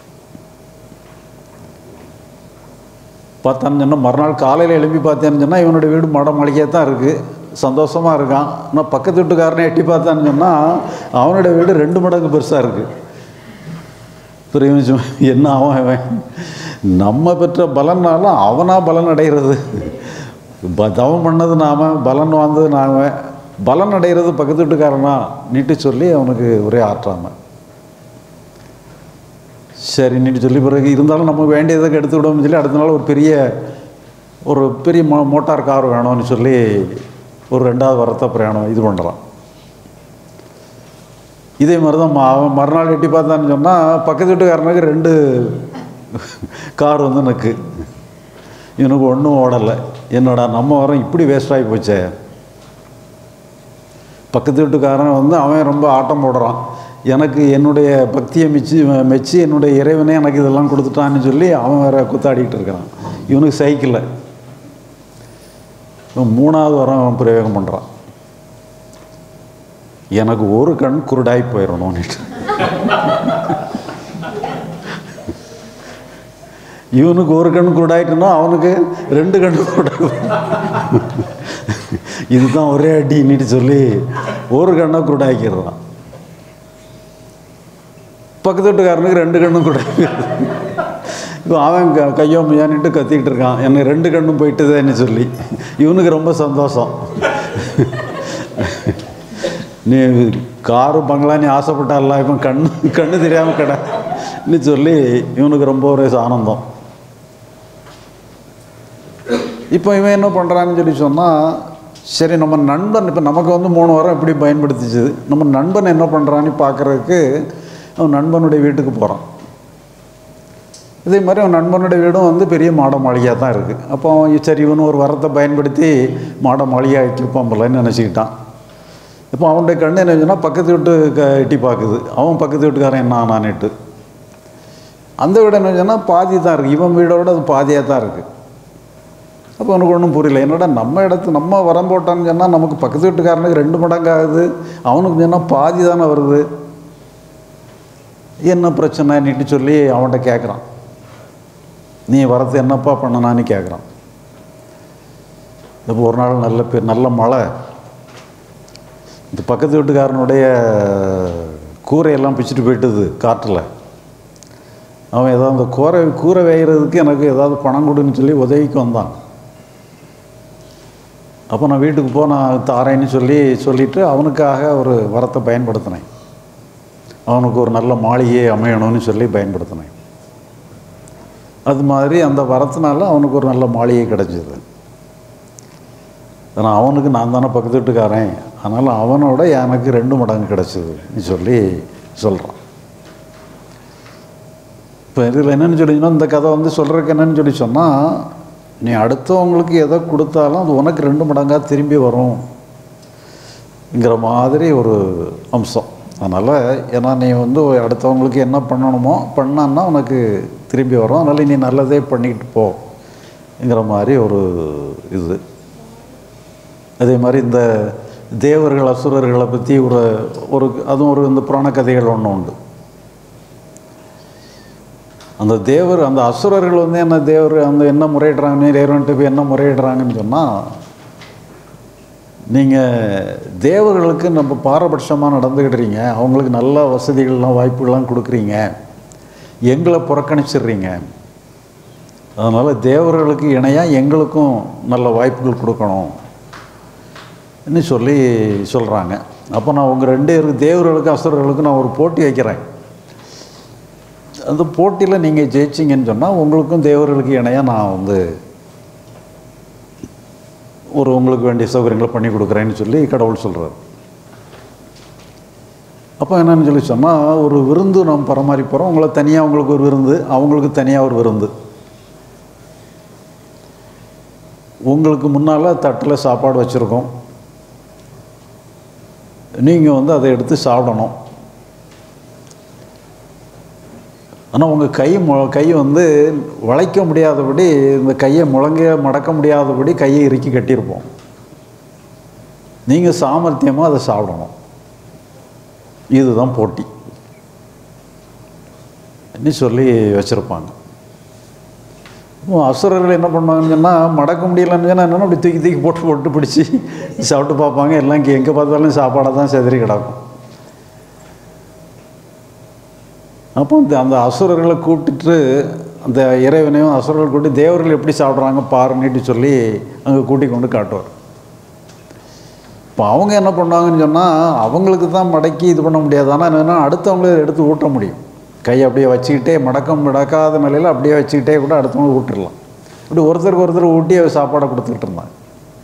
பார்த்தான்னு சொன்னால் மறுநாள் காலையில் எழுப்பி பார்த்தேன்னு சொன்னால் இவனுடைய வீடு மாட மாளிகையாக தான் இருக்குது சந்தோஷமாக இருக்கான் ஆனால் பக்கத்து வீட்டுக்காரனை எட்டி பார்த்தான்னு சொன்னால் அவனுடைய வீடு ரெண்டு மடங்கு பெருசாக இருக்குது பிறகு சொ- என்ன அவன் அவன் நம்ம பெற்ற பலனாலும் அவனா பலன் அடைகிறது ப- தவம் பண்ணது நாம பலன் வாழ்ந்தது நாம பலன் அடைகிறது பக்கத்து வீட்டுக்காரனா நீட்டு சொல்லி அவனுக்கு ஒரே ஆற்றாம சரி நீட்டு சொல்லி பிறகு இருந்தாலும் நம்ம வேண்டியதுக்கு எடுத்து விடணும்னு சொல்லி அடுத்த நாள் ஒரு பெரிய ஒரு பெரிய மோ மோட்டார் கார் வேணும்னு சொல்லி ஒரு ரெண்டாவது வரத்த பிரயாணம் இது பண்ணுறான் இதே மாதிரி தான் ம- அவன் மறுநாள் எட்டி பார்த்தான்னு சொன்னால் பக்கத்து வீட்டுக்காரனுக்கு ரெண்டு கார் வந்து நிற்கு இவனுக்கு ஒன்றும் ஓடலை என்னடா நம்ம வரோம் இப்படி வேஸ்ட் ஆகி போச்சே பக்கத்து வீட்டுக்காரன் வந்து அவன் ரொம்ப ஆட்டம் போடுறான் எனக்கு என்னுடைய பக்தியை மிச்சி மெச்சி என்னுடைய இறைவனே எனக்கு இதெல்லாம் கொடுத்துட்டான்னு சொல்லி அவன் வேற குத்தாடிக்கிட்டு இருக்கிறான் இவனுக்கு சைக்கிளில் இவன் மூணாவது வாரம் அவன் பிரயோகம் பண்ணுறான் எனக்கு ஒரு கண் குருடாய் போயிடணும்னுட்டு இவனுக்கு ஒரு கண் குருடாயிட்டுனா அவனுக்கு ரெண்டு கண் குருடாய் இதுதான் ஒரே அடின்னுட்டு சொல்லி ஒரு கண்ணை குருடாக்கிடுறான் பக்கத்து வீட்டுக்காரனுக்கு ரெண்டு கண்ணும் குருடாய் இப்போ அவன் க கையோ மையானிட்டு கத்திக்கிட்டு இருக்கான் என்னை ரெண்டு கண்ணும் போயிட்டுதேன்னு சொல்லி இவனுக்கு ரொம்ப சந்தோஷம் நீ காரு பங்களா நீ ஆசைப்பட்டால இப்போ கண்ணு கண்ணு தெரியாமல் கிடன்னு சொல்லி இவனுக்கு ரொம்ப ஒரு ஆனந்தம் இப்போ இவன் என்ன பண்ணுறான்னு சொல்லி சொன்னால் சரி நம்ம நண்பன் இப்போ நமக்கு வந்து மூணு வாரம் எப்படி பயன்படுத்திச்சுது நம்ம நண்பன் என்ன பண்ணுறான்னு பார்க்குறதுக்கு அவன் நண்பனுடைய வீட்டுக்கு போகிறான் இதே மாதிரி அவன் நண்பனுடைய வீடும் வந்து பெரிய மாட மாளிகையாக தான் இருக்குது அப்போ அவன் சரி இவனு ஒரு வரத்தை பயன்படுத்தி மாட மாளிகையாக வைக்கிருப்பான் போலன்னு நினச்சிக்கிட்டான் இப்போ அவனுடைய கண்ணு என்ன சொன்னால் பக்கத்து வீட்டு க எட்டி பார்க்குது அவன் பக்கத்து வீட்டுக்காரன் என்ன ஆனான்னுட்டு அந்த வீடு என்ன சொன்னால் பாதி தான் இருக்குது இவன் வீடோட அது பாதியாக தான் இருக்குது அப்போ அவனுக்கு ஒன்றும் புரியல என்னடா நம்ம இடத்து நம்ம வரம் போட்டான்னு சொன்னால் நமக்கு பக்கத்து வீட்டுக்காரனுக்கு ரெண்டு மடங்கு ஆகுது அவனுக்கு சொன்னால் பாதி தானே வருது என்ன பிரச்சனைன்னுட்டு சொல்லி அவன்கிட்ட கேட்குறான் நீ வரது என்னப்பா பண்ணனான்னு கேட்குறான் இப்போ ஒரு நாள் நல்ல பெ நல்ல மழை இந்த பக்கத்து வீட்டுக்காரனுடைய கூரையெல்லாம் பிச்சுட்டு போயிட்டுது காற்றில் அவன் ஏதாவது அந்த கூரை கூரை வேகிறதுக்கு எனக்கு ஏதாவது பணம் கொடுன்னு சொல்லி உதவிக்கு வந்தான் அப்போ நான் வீட்டுக்கு போ நான் தாரேன்னு சொல்லி சொல்லிவிட்டு அவனுக்காக ஒரு வரத்தை பயன்படுத்தினேன் அவனுக்கு ஒரு நல்ல மாளிகையை அமையணும்னு சொல்லி பயன்படுத்தினேன் அது மாதிரி அந்த வரத்தினால அவனுக்கு ஒரு நல்ல மாளிகை கிடச்சிது ஆனால் அவனுக்கு நான் தானே பக்கத்து வீட்டுக்காரன் அதனால் அவனோட எனக்கு ரெண்டு மடங்கு கிடச்சிதுன்னு சொல்லி சொல்கிறான் இப்போ இதில் என்னென்னு சொல்லிங்கன்னா இந்த கதை வந்து சொல்கிறதுக்கு என்னன்னு சொல்லி சொன்னால் நீ அடுத்தவங்களுக்கு எதை கொடுத்தாலும் அது உனக்கு ரெண்டு மடங்காக திரும்பி வரும்ங்கிற மாதிரி ஒரு அம்சம் அதனால் ஏன்னா நீ வந்து அடுத்தவங்களுக்கு என்ன பண்ணணுமோ பண்ணான்னா உனக்கு திரும்பி வரும் அதனால் நீ நல்லதே பண்ணிக்கிட்டு போங்கிற மாதிரி ஒரு இது அதே மாதிரி இந்த தேவர்கள் அசுரர்களை பற்றி ஒரு ஒரு அதுவும் ஒரு இந்த புராண கதைகள் ஒன்று உண்டு அந்த தேவர் அந்த அசுரர்கள் வந்து என்ன தேவர் அந்த என்ன முறையிடுறாங்க இறைவன்ட்டு போய் என்ன முறையிடுறாங்கன்னு சொன்னால் நீங்கள் தேவர்களுக்கு நம்ம பாரபட்சமாக நடந்துக்கிட்டுறீங்க அவங்களுக்கு நல்ல வசதிகள்லாம் வாய்ப்புகள்லாம் கொடுக்குறீங்க எங்களை புறக்கணிச்சிடுறீங்க அதனால் தேவர்களுக்கு இணையாக எங்களுக்கும் நல்ல வாய்ப்புகள் கொடுக்கணும் ன்னு சொல்லி சொல்கிறாங்க அப்போ நான் உங்கள் ரெண்டு பேருக்கு தேவர்களுக்கும் அசுரர்களுக்கும் நான் ஒரு போட்டி வைக்கிறேன் அந்த போட்டியில் நீங்கள் ஜெயிச்சிங்கன்னு சொன்னால் உங்களுக்கும் தேவர்களுக்கு இணையாக நான் வந்து ஒரு உங்களுக்கு வேண்டிய சௌகரியங்களை பண்ணி கொடுக்குறேன்னு சொல்லி கடவுள் சொல்கிறார் அப்போ என்னன்னு சொல்லி சொன்னால் ஒரு விருந்து நம்ம பரமாறி போகிறோம் உங்களை தனியாக உங்களுக்கு ஒரு விருந்து அவங்களுக்கு தனியாக ஒரு விருந்து உங்களுக்கு முன்னால் தட்டில் சாப்பாடு வச்சுருக்கோம் நீங்கள் வந்து அதை எடுத்து சாப்பிடணும் ஆனால் உங்கள் கை மு கை வந்து வளைக்க முடியாதபடி இந்த கையை முழங்க மடக்க முடியாதபடி கையை இறுக்கி கட்டியிருப்போம் நீங்கள் சாமர்த்தியமாக அதை சாப்பிடணும் இதுதான் போட்டி ன்னு சொல்லி வச்சுருப்பாங்க அசுரர்கள் என்ன பண்ணுவாங்கன்னு சொன்னால் மடக்க முடியலன்னு சொன்னால் என்னென்னா அப்படி தூக்கி தூக்கி போட்டு போட்டு பிடிச்சி சாப்பிட்டு பார்ப்பாங்க எல்லாம் இங்கே எங்கே பார்த்தாலும் சாப்பாடாக தான் செதறி கிடக்கும் அப்போ இந்த அந்த அசுரர்களை கூப்பிட்டுட்டு அந்த இறைவனையும் அசுரர்கள் கூட்டி தேவர்கள் எப்படி சாப்பிட்றாங்க பாருன்னுட்டு சொல்லி அங்கே கூட்டி கொண்டு காட்டுவார் இப்போ அவங்க என்ன பண்ணுவாங்கன்னு சொன்னால் அவங்களுக்கு தான் மடக்கி இது பண்ண முடியாது ஆனால் என்னென்னா அடுத்தவங்களே எடுத்து ஊட்ட முடியும் கையை அப்படியே வச்சுக்கிட்டே மடக்கம் மடக்காத நிலையில் அப்படியே வச்சுக்கிட்டே கூட அடுத்தவங்க ஊட்டிடலாம் இப்படி ஒருத்தருக்கு ஒருத்தர் ஊட்டி சாப்பாடை கொடுத்துக்கிட்டு இருந்தாங்க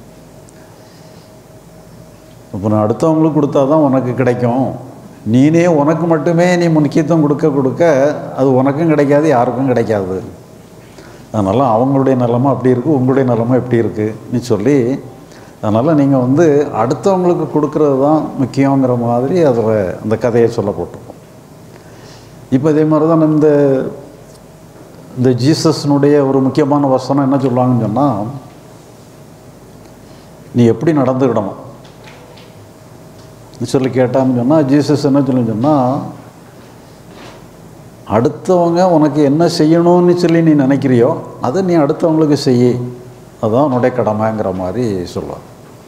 இப்போ நான் அடுத்தவங்களுக்கு கொடுத்தா தான் உனக்கு கிடைக்கும் நீனே உனக்கு மட்டுமே நீ முக்கியத்துவம் கொடுக்க கொடுக்க அது உனக்கும் கிடைக்காது யாருக்கும் கிடைக்காது அதனால் அவங்களுடைய நிலமை அப்படி இருக்குது உங்களுடைய நிலமை எப்படி இருக்குன்னு சொல்லி அதனால் நீங்கள் வந்து அடுத்தவங்களுக்கு கொடுக்கறது தான் முக்கியங்கிற மாதிரி அதில் அந்த கதையை சொல்லப்பட்டிருக்கும் இப்போ இதே மாதிரி தான் இந்த இந்த ஜீசஸ்னுடைய ஒரு முக்கியமான வசனம் என்ன சொல்லுவாங்கன்னு சொன்னால் நீ எப்படி நடந்துக்கிடணும் சொல்லி கேட்டான்னு சொன்னால் ஜீசஸ் என்ன சொல்லி சொன்னால் அடுத்தவங்க உனக்கு என்ன செய்யணும்னு சொல்லி நீ நினைக்கிறியோ அதை நீ அடுத்தவங்களுக்கு செய்ய அதுதான் உன்னுடைய கடமைங்கிற மாதிரி சொல்லுவார்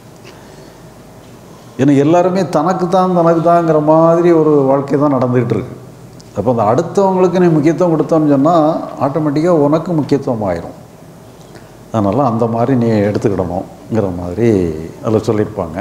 ஏன்னா எல்லாருமே தனக்கு தான் தனக்கு தாங்கிற மாதிரி ஒரு வாழ்க்கை தான் நடந்துகிட்டு இருக்கு அப்போ அந்த அடுத்தவங்களுக்கு நீ முக்கியத்துவம் கொடுத்தோன்னு சொன்னால் ஆட்டோமேட்டிக்காக உனக்கு முக்கியத்துவம் ஆயிரும் அதனால் அந்த மாதிரி நீ எடுத்துக்கிடணுங்கிற மாதிரி அதில் சொல்லியிருப்பாங்க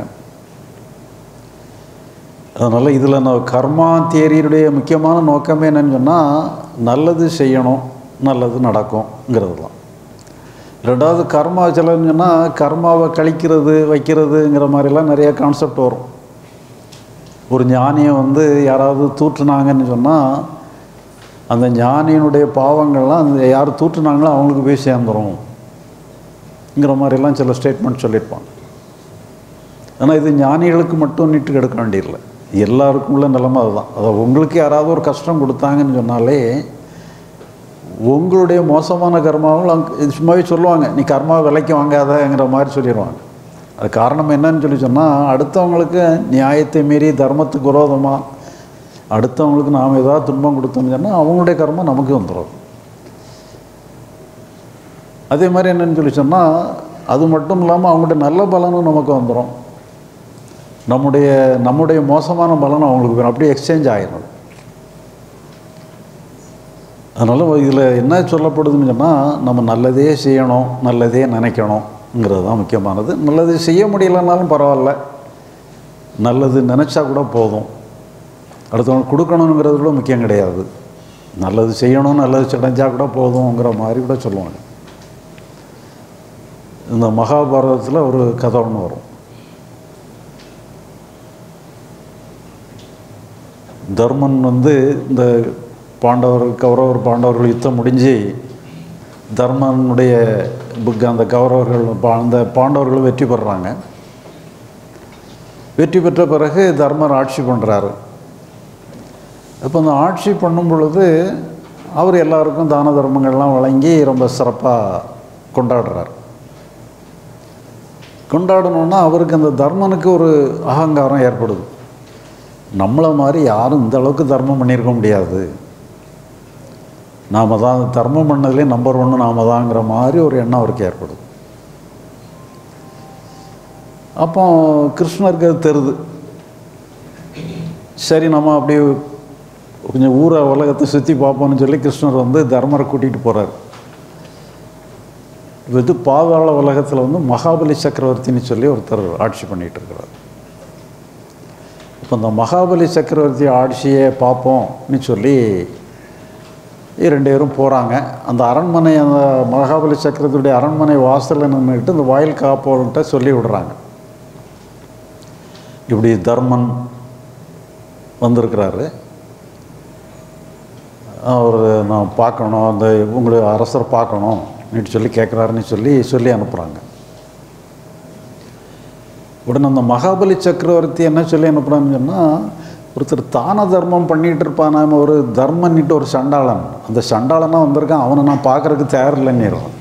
அதனால் இதில் நான் கர்மா தேரியுடைய முக்கியமான நோக்கமே என்னன்னு சொன்னால் நல்லது செய்யணும் நல்லது நடக்கும்ங்கிறது தான் ரெண்டாவது கர்மா சிலன்னு சொன்னால் கர்மாவை கழிக்கிறது வைக்கிறதுங்கிற மாதிரிலாம் நிறைய கான்செப்ட் வரும் ஒரு ஞானியை வந்து யாராவது தூற்றுனாங்கன்னு சொன்னால் அந்த ஞானியினுடைய பாவங்கள்லாம் அந்த யார் தூற்றுனாங்களோ அவங்களுக்கு போய் சேர்ந்துரும்ங்கிற மாதிரிலாம் சில ஸ்டேட்மெண்ட் சொல்லியிருப்பாங்க ஆனால் இது ஞானிகளுக்கு மட்டும் நீட்டு கெடுக்க வேண்டியதில்லை எல்லாருக்கும் உள்ள நிலைமை அதுதான் அதை உங்களுக்கு யாராவது ஒரு கஷ்டம் கொடுத்தாங்கன்னு சொன்னாலே உங்களுடைய மோசமான கர்மாவும் அங்க இது சும்மாவே சொல்லுவாங்க நீ கர்மா விலைக்கு வாங்காதங்கிற மாதிரி சொல்லிடுவாங்க அது காரணம் என்னன்னு சொல்லி சொன்னால் அடுத்தவங்களுக்கு நியாயத்தை மீறி தர்மத்துக்கு விரோதமாக அடுத்தவங்களுக்கு நாம் ஏதாவது துன்பம் கொடுத்தோம்னு சொன்னால் அவங்களுடைய கர்மம் நமக்கு வந்துடும் அதே மாதிரி என்னன்னு சொல்லி சொன்னால் அது மட்டும் இல்லாமல் அவங்களுடைய நல்ல பலனும் நமக்கு வந்துடும் நம்முடைய நம்முடைய மோசமான பலன் அவங்களுக்கு வேணும் அப்படியே எக்ஸ்சேஞ்ச் ஆகிடும் அதனால் இதில் என்ன சொல்லப்படுதுன்னு சொன்னால் நம்ம நல்லதே செய்யணும் நல்லதே நினைக்கணுங்கிறது தான் முக்கியமானது நல்லது செய்ய முடியலனாலும் பரவாயில்ல நல்லது நினச்சா கூட போதும் அடுத்தவங்க கொடுக்கணுங்கிறது கூட முக்கியம் கிடையாது நல்லது செய்யணும் நல்லது செடைஞ்சா கூட போதுங்கிற மாதிரி கூட சொல்லுவாங்க இந்த மகாபாரதத்தில் ஒரு கதை ஒன்று வரும் தர்மன் வந்து இந்த பாண்டவர் கௌரவர் பாண்டவர்கள் யுத்தம் முடிஞ்சு தர்மனுடைய புக் அந்த கௌரவர்கள் பா- அந்த பாண்டவர்கள் வெற்றி பெறுறாங்க வெற்றி பெற்ற பிறகு தர்மர் ஆட்சி பண்ணுறாரு அப்போ அந்த ஆட்சி பண்ணும் பொழுது அவர் எல்லாருக்கும் தான தர்மங்கள்லாம் வழங்கி ரொம்ப சிறப்பாக கொண்டாடுறார் கொண்டாடணுன்னா அவருக்கு அந்த தர்மனுக்கு ஒரு அகங்காரம் ஏற்படுது நம்மளை மாதிரி யாரும் இந்த அளவுக்கு தர்மம் பண்ணியிருக்க முடியாது நாம் தான் தர்மம் பண்ணதுலேயே நம்பர் ஒன்று நாம தாங்கிற மாதிரி ஒரு எண்ணம் அவருக்கு ஏற்படுது அப்போ கிருஷ்ணருக்கு அது தெரியுது சரி நம்ம அப்படியே கொஞ்சம் ஊரை உலகத்தை சுற்றி பார்ப்போம்னு சொல்லி கிருஷ்ணர் வந்து தர்மரை கூட்டிகிட்டு போகிறார் இது பாதாள உலகத்தில் வந்து மகாபலி சக்கரவர்த்தின்னு சொல்லி ஒருத்தர் ஆட்சி பண்ணிகிட்டு இருக்கிறார் இப்போ இந்த மகாபலி சக்கரவர்த்தி ஆட்சியை பார்ப்போம்னு சொல்லி ரெண்டு பேரும் போகிறாங்க அந்த அரண்மனை அந்த மகாபலி சக்கரவர்த்தியுடைய அரண்மனை வாசலில் நின்றுக்கிட்டு இந்த வாயில் காப்போர்கிட்ட சொல்லி விடுறாங்க இப்படி தர்மன் வந்திருக்கிறாரு அவர் நான் பார்க்கணும் அந்த உங்களுடைய அரசர் பார்க்கணும் நீட்டு சொல்லி கேட்குறாருன்னு சொல்லி சொல்லி அனுப்புகிறாங்க உடனே அந்த மகாபலி சக்கரவர்த்தி என்ன சொல்லி அனுப்புகிறான்னு சொன்னால் ஒருத்தர் தான தர்மம் பண்ணிகிட்டு இருப்பான் நாம ஒரு தர்மன்னிட்டு ஒரு சண்டாளன் அந்த சண்டாளனாக வந்திருக்கான் அவனை நான் பார்க்குறதுக்கு தயாரில்லைன்னிடுறான்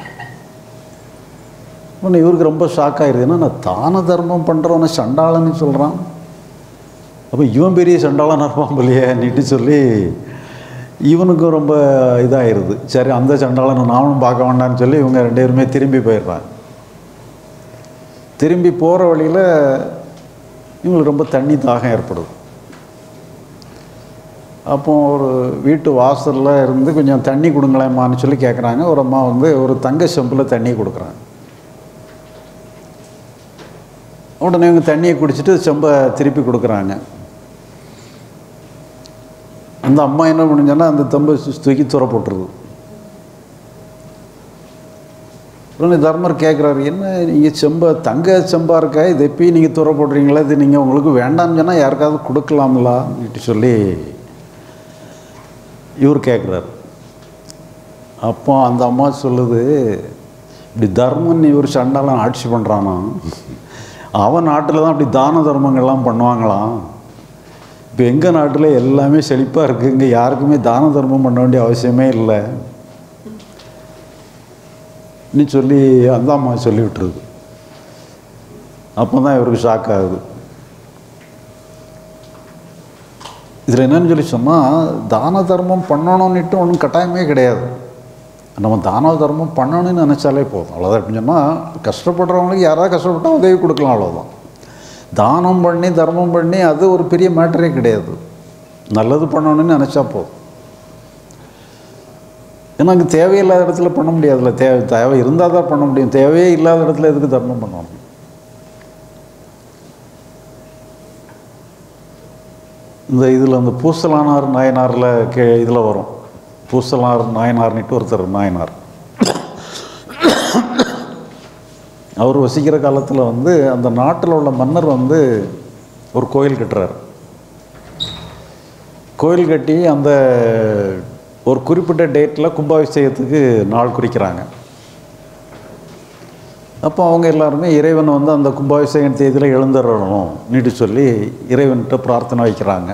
உடனே இவருக்கு ரொம்ப ஷாக் ஆயிடுது ஏன்னா நான் தான தர்மம் பண்ணுறவனை சண்டாளன்னு சொல்கிறான் அப்போ இவன் பெரிய சண்டாளன் இருப்பான் போலையே நீட்டு சொல்லி இவனுக்கும் ரொம்ப இதாகிடுது சரி அந்த சண்டாளனை நானும் பார்க்க வேண்டாம்னு சொல்லி இவங்க ரெண்டு பேருமே திரும்பி போயிடுறாங்க திரும்பி போகிற வழியில் இவங்களுக்கு ரொம்ப தண்ணி தாகம் ஏற்படுது அப்போ ஒரு வீட்டு வாசலில் இருந்து கொஞ்சம் தண்ணி கொடுங்களேம்மான்னு சொல்லி கேட்குறாங்க ஒரு அம்மா வந்து ஒரு தங்க செம்பில் தண்ணி கொடுக்குறாங்க உடனே இவங்க தண்ணியை குடிச்சிட்டு செம்பை திருப்பி கொடுக்குறாங்க அந்த அம்மா என்ன பண்ணுங்கன்னா அந்த தம்பை தூக்கி துற போட்டுருது உடனே தர்மர் கேட்குறாரு என்ன நீங்கள் செம்ப தங்க செம்பா இருக்கா இது எப்பயும் நீங்கள் துற போடுறீங்களா இது நீங்கள் உங்களுக்கு வேண்டாம்னு சொன்னால் யாருக்காவது கொடுக்கலாம்லான்ட்டு சொல்லி இவர் கேட்குறாரு அப்போ அந்த அம்மா சொல்லுது இப்படி தர்மன் இவர் சண்டாலாம் ஆட்சி பண்ணுறானா அவன் நாட்டில் தான் அப்படி தான தர்மங்கள்லாம் பண்ணுவாங்களாம் இப்போ எங்கள் நாட்டில் எல்லாமே செழிப்பாக இருக்குது இங்கே யாருக்குமே தான தர்மம் பண்ண வேண்டிய அவசியமே இல்லை நீ சொல்லி அந்த அம்மா சொல்லி விட்டுருது அப்போ தான் இவருக்கு ஷாக் ஆகுது இதில் என்னன்னு சொல்லி சொன்னால் தான தர்மம் பண்ணணும்னுட்டு ஒன்றும் கட்டாயமே கிடையாது நம்ம தான தர்மம் பண்ணணும்னு நினச்சாலே போதும் அவ்வளோதான் எப்படின்னு சொன்னால் கஷ்டப்படுறவங்களுக்கு யாராவது கஷ்டப்பட்டால் உதவி கொடுக்கலாம் அவ்வளோதான் தானம் பண்ணி தர்மம் பண்ணி அது ஒரு பெரிய மேட்டரே கிடையாது நல்லது பண்ணணும்னு நினச்சா போதும் ஏன்னா அங்கே தேவையில்லாத இடத்துல பண்ண முடியாதுல்ல தேவை தேவை இருந்தால் தான் பண்ண முடியும் தேவையே இல்லாத இடத்துல எதுக்கு தர்மம் பண்ணணும் இந்த இதில் அந்த பூசலானார் நாயனாரில் கே இதில் வரும் பூசலார் நாயனார்னிட்டு ஒருத்தர் நாயனார் அவர் வசிக்கிற காலத்தில் வந்து அந்த நாட்டில் உள்ள மன்னர் வந்து ஒரு கோயில் கட்டுறார் கோயில் கட்டி அந்த ஒரு குறிப்பிட்ட டேட்டில் கும்பாபிஷேகத்துக்கு நாள் குறிக்கிறாங்க அப்போ அவங்க எல்லாருமே இறைவன் வந்து அந்த கும்பாபிஷேகம் தேதியில் எழுந்துடணும் நீட்டு சொல்லி இறைவன்கிட்ட பிரார்த்தனை வைக்கிறாங்க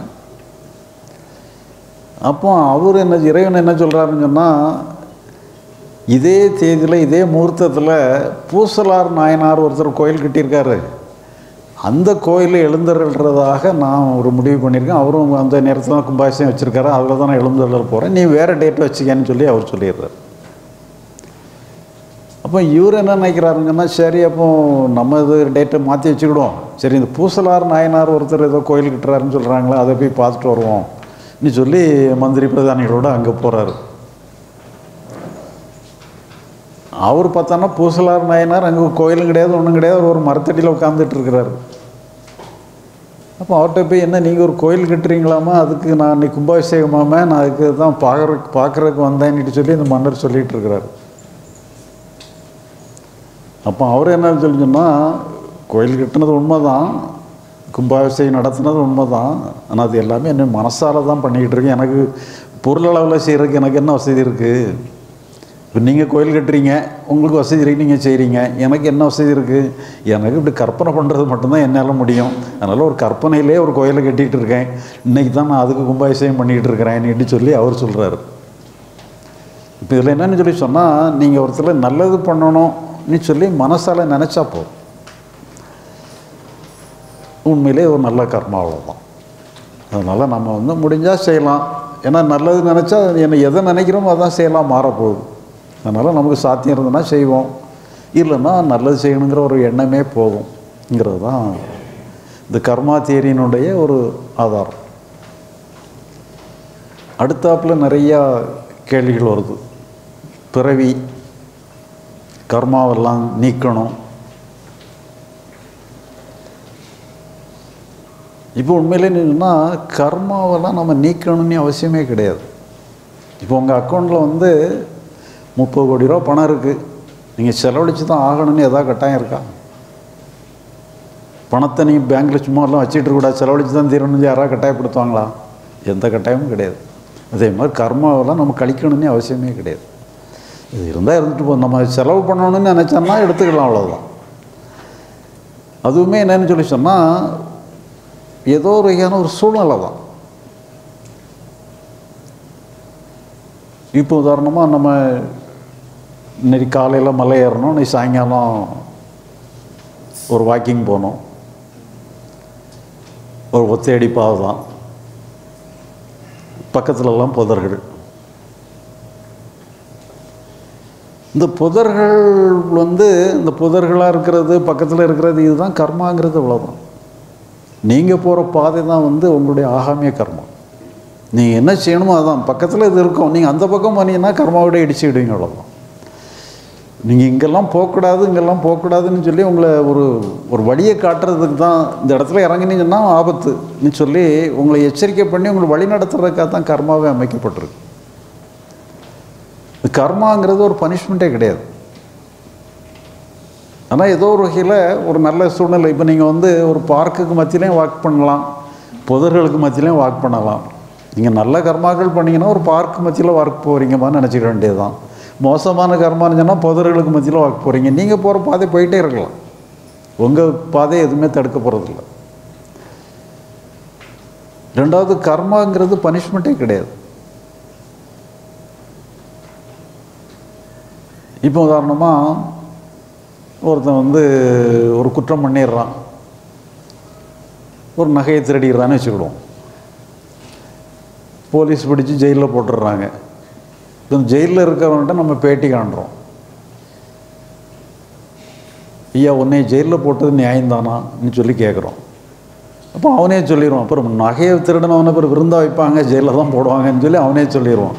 அப்போ அவர் என்ன இறைவன் என்ன சொல்கிறாருன்னு சொன்னால் இதே தேதியில் இதே முகூர்த்தத்தில் பூசலார் நாயனார் ஒருத்தர் கோயில் கட்டியிருக்காரு அந்த கோயிலில் எழுந்தருள்றதாக நான் ஒரு முடிவு பண்ணியிருக்கேன் அவரும் அந்த நேரத்தில் தான் கும்பாபிஷேகம் வச்சுருக்காரு அதில் தான் நான் எழுந்தருள போகிறேன் நீ வேறு டேட் வச்சுக்கன்னு சொல்லி அவர் சொல்லிடுறாரு அப்போ இவர் என்ன நினைக்கிறாருங்கன்னா சரி அப்போ நம்ம இது டேட்டை மாற்றி வச்சுக்கிடுவோம் சரி இந்த பூசலார் நாயனார் ஒருத்தர் ஏதோ கோயில் கட்டுறாருன்னு சொல்கிறாங்களா அதை போய் பார்த்துட்டு வருவோம் நீ சொல்லி மந்திரி பிரதானிகளோடு அங்கே போகிறாரு அவர் பார்த்தான்னா பூசலார் நாயனார் அங்கே கோயிலும் கிடையாது ஒன்றும் கிடையாது அவர் ஒரு மரத்தடியில் உட்காந்துட்டு இருக்கிறாரு அப்போ அவர்கிட்ட போய் என்ன நீங்கள் ஒரு கோயில் கட்டுறீங்களாமா அதுக்கு நான் இன்னைக்கு கும்பாபிஷேகமாம நான் அதுக்கு தான் பார்க்குறக்கு பார்க்குறதுக்கு வந்தேன்னுட்டு சொல்லி இந்த மன்னர் சொல்லிகிட்டு இருக்கிறாரு அப்போ அவர் என்ன சொல்லி சொன்னால் கோயில் கட்டினது உண்மை தான் கும்பாபிஷேகம் நடத்துனது உண்மை தான் ஆனால் அது எல்லாமே என்ன மனசால தான் பண்ணிக்கிட்டு இருக்கேன் எனக்கு பொருளளவில் செய்கிறதுக்கு எனக்கு என்ன வசதி இருக்குது இப்போ நீங்கள் கோயில் கட்டுறீங்க உங்களுக்கு வசதி இருக்கு நீங்கள் செய்கிறீங்க எனக்கு என்ன வசதி இருக்குது எனக்கு இப்படி கற்பனை பண்ணுறது மட்டும்தான் என்னால் முடியும் அதனால் ஒரு கற்பனையிலே ஒரு கோயிலை கட்டிகிட்டு இருக்கேன் இன்றைக்கி தான் நான் அதுக்கு கும்பாபிஷேகம் பண்ணிகிட்டு இருக்கிறேன்னு சொல்லி அவர் சொல்கிறாரு இப்போ இதில் என்னன்னு சொல்லி சொன்னால் நீங்கள் ஒருத்தர் நல்லது பண்ணணும்னு சொல்லி மனசால் நினச்சா போதும் உண்மையிலே ஒரு நல்ல கர்மா அவ்வளோதான் அதனால் நம்ம வந்து முடிஞ்சால் செய்யலாம் ஏன்னா நல்லது நினச்சா என்ன எதை நினைக்கிறோமோ அதான் செய்யலாம் மாறப்போகுது அதனால் நமக்கு சாத்தியம் இருந்ததுன்னா செய்வோம் இல்லைன்னா நல்லது செய்யணுங்கிற ஒரு எண்ணமே போதும்ங்கிறது தான் இந்த கர்மா தியரியினுடைய ஒரு ஆதாரம் அடுத்தாப்புல நிறையா கேள்விகள் வருது பிறவி கர்மாவெல்லாம் நீக்கணும் இப்போ உண்மையிலே என்னன்னா கர்மாவெல்லாம் நம்ம நீக்கணும்னு அவசியமே கிடையாது இப்போ உங்கள் அக்கௌண்ட்டில் வந்து முப்பது கோடி ரூபா பணம் இருக்குது நீங்கள் செலவழித்து தான் ஆகணும்னு எதாவது கட்டாயம் இருக்கா பணத்தை நீங்கள் பேங்க்கில் சும்மா எல்லாம் வச்சுட்டு இருக்கக்கூடாது செலவழித்து தான் தீரணும்னு யாராவது கட்டாயப்படுத்துவாங்களா எந்த கட்டாயமும் கிடையாது அதே மாதிரி கர்மாவெல்லாம் நம்ம கழிக்கணும்னு அவசியமே கிடையாது இது இருந்தால் இருந்துட்டு போ நம்ம செலவு பண்ணணும்னு நினச்சோம்னா எடுத்துக்கலாம் அவ்வளோதான் அதுவுமே என்னன்னு சொல்லி சொன்னால் ஏதோ ஒரு வகையான ஒரு சூழ்நிலை தான் இப்போ உதாரணமாக நம்ம இன்னைக்கு காலையில் மலை ஏறணும் இன்னைக்கு சாயங்காலம் ஒரு வாக்கிங் போனோம் ஒரு ஒத்தையடி பாதை தான் பக்கத்துலலாம் புதர்கள் இந்த புதர்கள் வந்து இந்த புதர்களாக இருக்கிறது பக்கத்தில் இருக்கிறது இதுதான் கர்மாங்கிறது இவ்வளோதான் நீங்கள் போகிற பாதை தான் வந்து உங்களுடைய ஆகாமிய கர்மம் நீங்கள் என்ன செய்யணுமோ அதான் பக்கத்தில் இது இருக்கும் நீங்கள் அந்த பக்கம் போனீங்கன்னா கர்மாவோட இடிச்சுக்கிடுவீங்க அவ்வளோதான் நீங்கள் இங்கெல்லாம் போகக்கூடாது இங்கெல்லாம் போகக்கூடாதுன்னு சொல்லி உங்களை ஒரு ஒரு வழியை காட்டுறதுக்கு தான் இந்த இடத்துல இறங்கினீங்கன்னா ஆபத்துன்னு சொல்லி உங்களை எச்சரிக்கை பண்ணி உங்களை வழி நடத்துறதுக்காக தான் கர்மாவே அமைக்கப்பட்டிருக்கு இது கர்மாங்கிறது ஒரு பனிஷ்மெண்ட்டே கிடையாது ஆனால் ஏதோ ஒரு வகையில் ஒரு நல்ல சூழ்நிலை இப்போ நீங்கள் வந்து ஒரு பார்க்குக்கு மத்தியிலையும் வாக் பண்ணலாம் புதர்களுக்கு மத்தியிலையும் வாக் பண்ணலாம் நீங்கள் நல்ல கர்மாக்கள் பண்ணீங்கன்னா ஒரு பார்க் மத்தியில் வாக் போகிறீங்கம்மான்னு நினச்சிக்க வேண்டியது தான் மோசமான கர்மான்னு சொன்னால் புதர்களுக்கு மத்தியில் வாக் போகிறீங்க நீங்கள் போகிற பாதை போயிட்டே இருக்கலாம் உங்கள் பாதை எதுவுமே தடுக்க போகிறதில்ல ரெண்டாவது கர்மாங்கிறது பனிஷ்மெண்ட்டே கிடையாது இப்போ உதாரணமாக ஒருத்தன் வந்து ஒரு குற்றம் பண்ணிடுறான் ஒரு நகையை திருடிடுறான்னு வச்சுக்கிடுவோம் போலீஸ் பிடிச்சி ஜெயிலில் போட்டுடுறாங்க இப்போ ஜெயிலில் இருக்கிறவன்ட்ட நம்ம பேட்டி காண்றோம் ஐயா உன்னை ஜெயிலில் போட்டது நியாயம்தானான்னு சொல்லி கேட்குறோம் அப்போ அவனே சொல்லிடுவான் அப்புறம் நகையை திருடினவனை அப்புறம் விருந்தா வைப்பாங்க ஜெயிலில் தான் போடுவாங்கன்னு சொல்லி அவனே சொல்லிடுவான்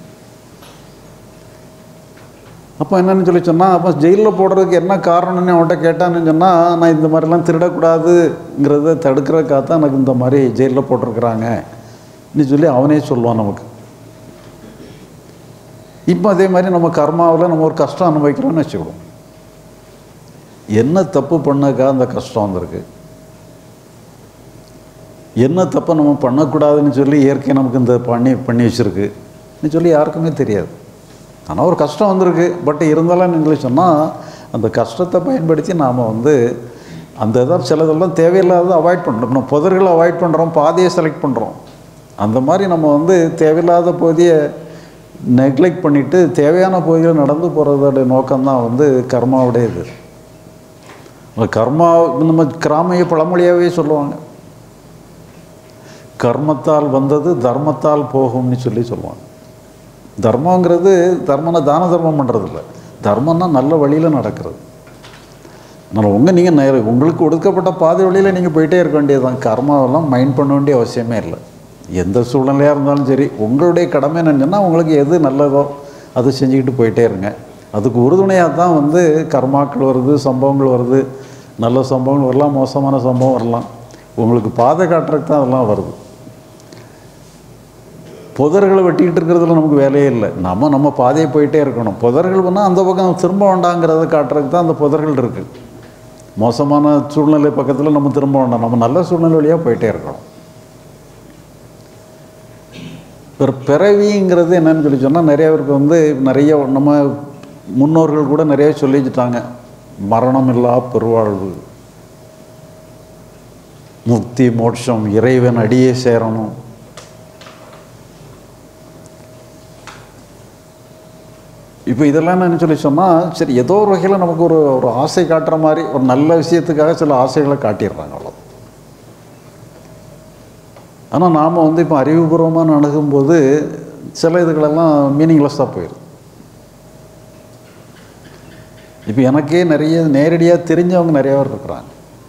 அப்போ என்னன்னு சொல்லி சொன்னால் அப்போ ஜெயிலில் போடுறதுக்கு என்ன காரணம்னு அவன்கிட்ட கேட்டான்னு சொன்னால் நான் இந்த மாதிரிலாம் திருடக்கூடாதுங்கிறத தடுக்கிறதுக்காக தான் எனக்கு இந்த மாதிரி ஜெயிலில் போட்டிருக்கிறாங்கன்னு சொல்லி அவனே சொல்லுவான் நமக்கு இப்போ அதே மாதிரி நம்ம கர்மாவில் நம்ம ஒரு கஷ்டம் அனுபவிக்கிறோம்னு வச்சுக்கிடுவோம் என்ன தப்பு பண்ணக்கா அந்த கஷ்டம் வந்திருக்கு என்ன தப்பை நம்ம பண்ணக்கூடாதுன்னு சொல்லி இயற்கை நமக்கு இந்த பண்ணி பண்ணி வச்சுருக்குன்னு சொல்லி யாருக்குமே தெரியாது ஆனால் ஒரு கஷ்டம் வந்திருக்கு பட் இருந்தாலும் நீங்கள் சொன்னால் அந்த கஷ்டத்தை பயன்படுத்தி நாம் வந்து அந்த இதாக சிலதெல்லாம் தேவையில்லாத அவாய்ட் பண்ணுறோம் நம்ம புதர்களை அவாய்ட் பண்ணுறோம் பாதையை செலக்ட் பண்ணுறோம் அந்த மாதிரி நம்ம வந்து தேவையில்லாத பகுதியை நெக்லெக்ட் பண்ணிவிட்டு தேவையான பகுதியில் நடந்து போகிறதோட நோக்கம்தான் வந்து கர்மாவுடைய இது கர்மா நம்ம கிராமிய பழமொழியாகவே சொல்லுவாங்க கர்மத்தால் வந்தது தர்மத்தால் போகும்னு சொல்லி சொல்லுவாங்க தர்மங்கிறது தர்மம்னா தான தர்மம் பண்ணுறதில்ல தர்மம்னா நல்ல வழியில் நடக்கிறது அதனால் உங்கள் நீங்கள் நேர உங்களுக்கு ஒடுக்கப்பட்ட பாதை வழியில் நீங்கள் போயிட்டே இருக்க வேண்டியதுதான் கர்மாவெல்லாம் மைண்ட் பண்ண வேண்டிய அவசியமே இல்லை எந்த சூழ்நிலையாக இருந்தாலும் சரி உங்களுடைய கடமை என்னன்னா உங்களுக்கு எது நல்லதோ அதை செஞ்சுக்கிட்டு போயிட்டே இருங்க அதுக்கு உறுதுணையாக தான் வந்து கர்மாக்கள் வருது சம்பவங்கள் வருது நல்ல சம்பவங்கள் வரலாம் மோசமான சம்பவம் வரலாம் உங்களுக்கு பாதை காட்டுறதுக்கு தான் அதெல்லாம் வருது புதர்களை வெட்டிக்கிட்டு இருக்கிறதுல நமக்கு வேலையே இல்லை நம்ம நம்ம பாதையை போயிட்டே இருக்கணும் புதர்கள் பண்ணால் அந்த பக்கம் திரும்ப வேண்டாங்கிறத காட்டுறதுக்கு தான் அந்த புதர்கள் இருக்குது மோசமான சூழ்நிலை பக்கத்தில் நம்ம திரும்ப வேண்டாம் நம்ம நல்ல சூழ்நிலை வழியாக போயிட்டே இருக்கணும் ஒரு பிறவிங்கிறது என்னன்னு சொல்லி சொன்னால் நிறைய பேருக்கு வந்து நிறைய நம்ம முன்னோர்கள் கூட நிறைய சொல்லி வச்சுட்டாங்க மரணம் இல்லா பெருவாழ்வு முக்தி மோட்சம் இறைவன் அடியே சேரணும் இப்போ இதெல்லாம் என்ன சொல்லி சொன்னால் சரி ஏதோ ஒரு வகையில் நமக்கு ஒரு ஒரு ஆசை காட்டுற மாதிரி ஒரு நல்ல விஷயத்துக்காக சில ஆசைகளை காட்டிடுறாங்க அவ்வளோ ஆனால் நாம் வந்து இப்போ அறிவுபூர்வமாக அணுகும்போது சில இதுகளெல்லாம் மீனிங்லெஸ்ஸாக போயிடும் இப்போ எனக்கே நிறைய நேரடியாக தெரிஞ்சவங்க நிறைய பேர் இருக்கிறாங்க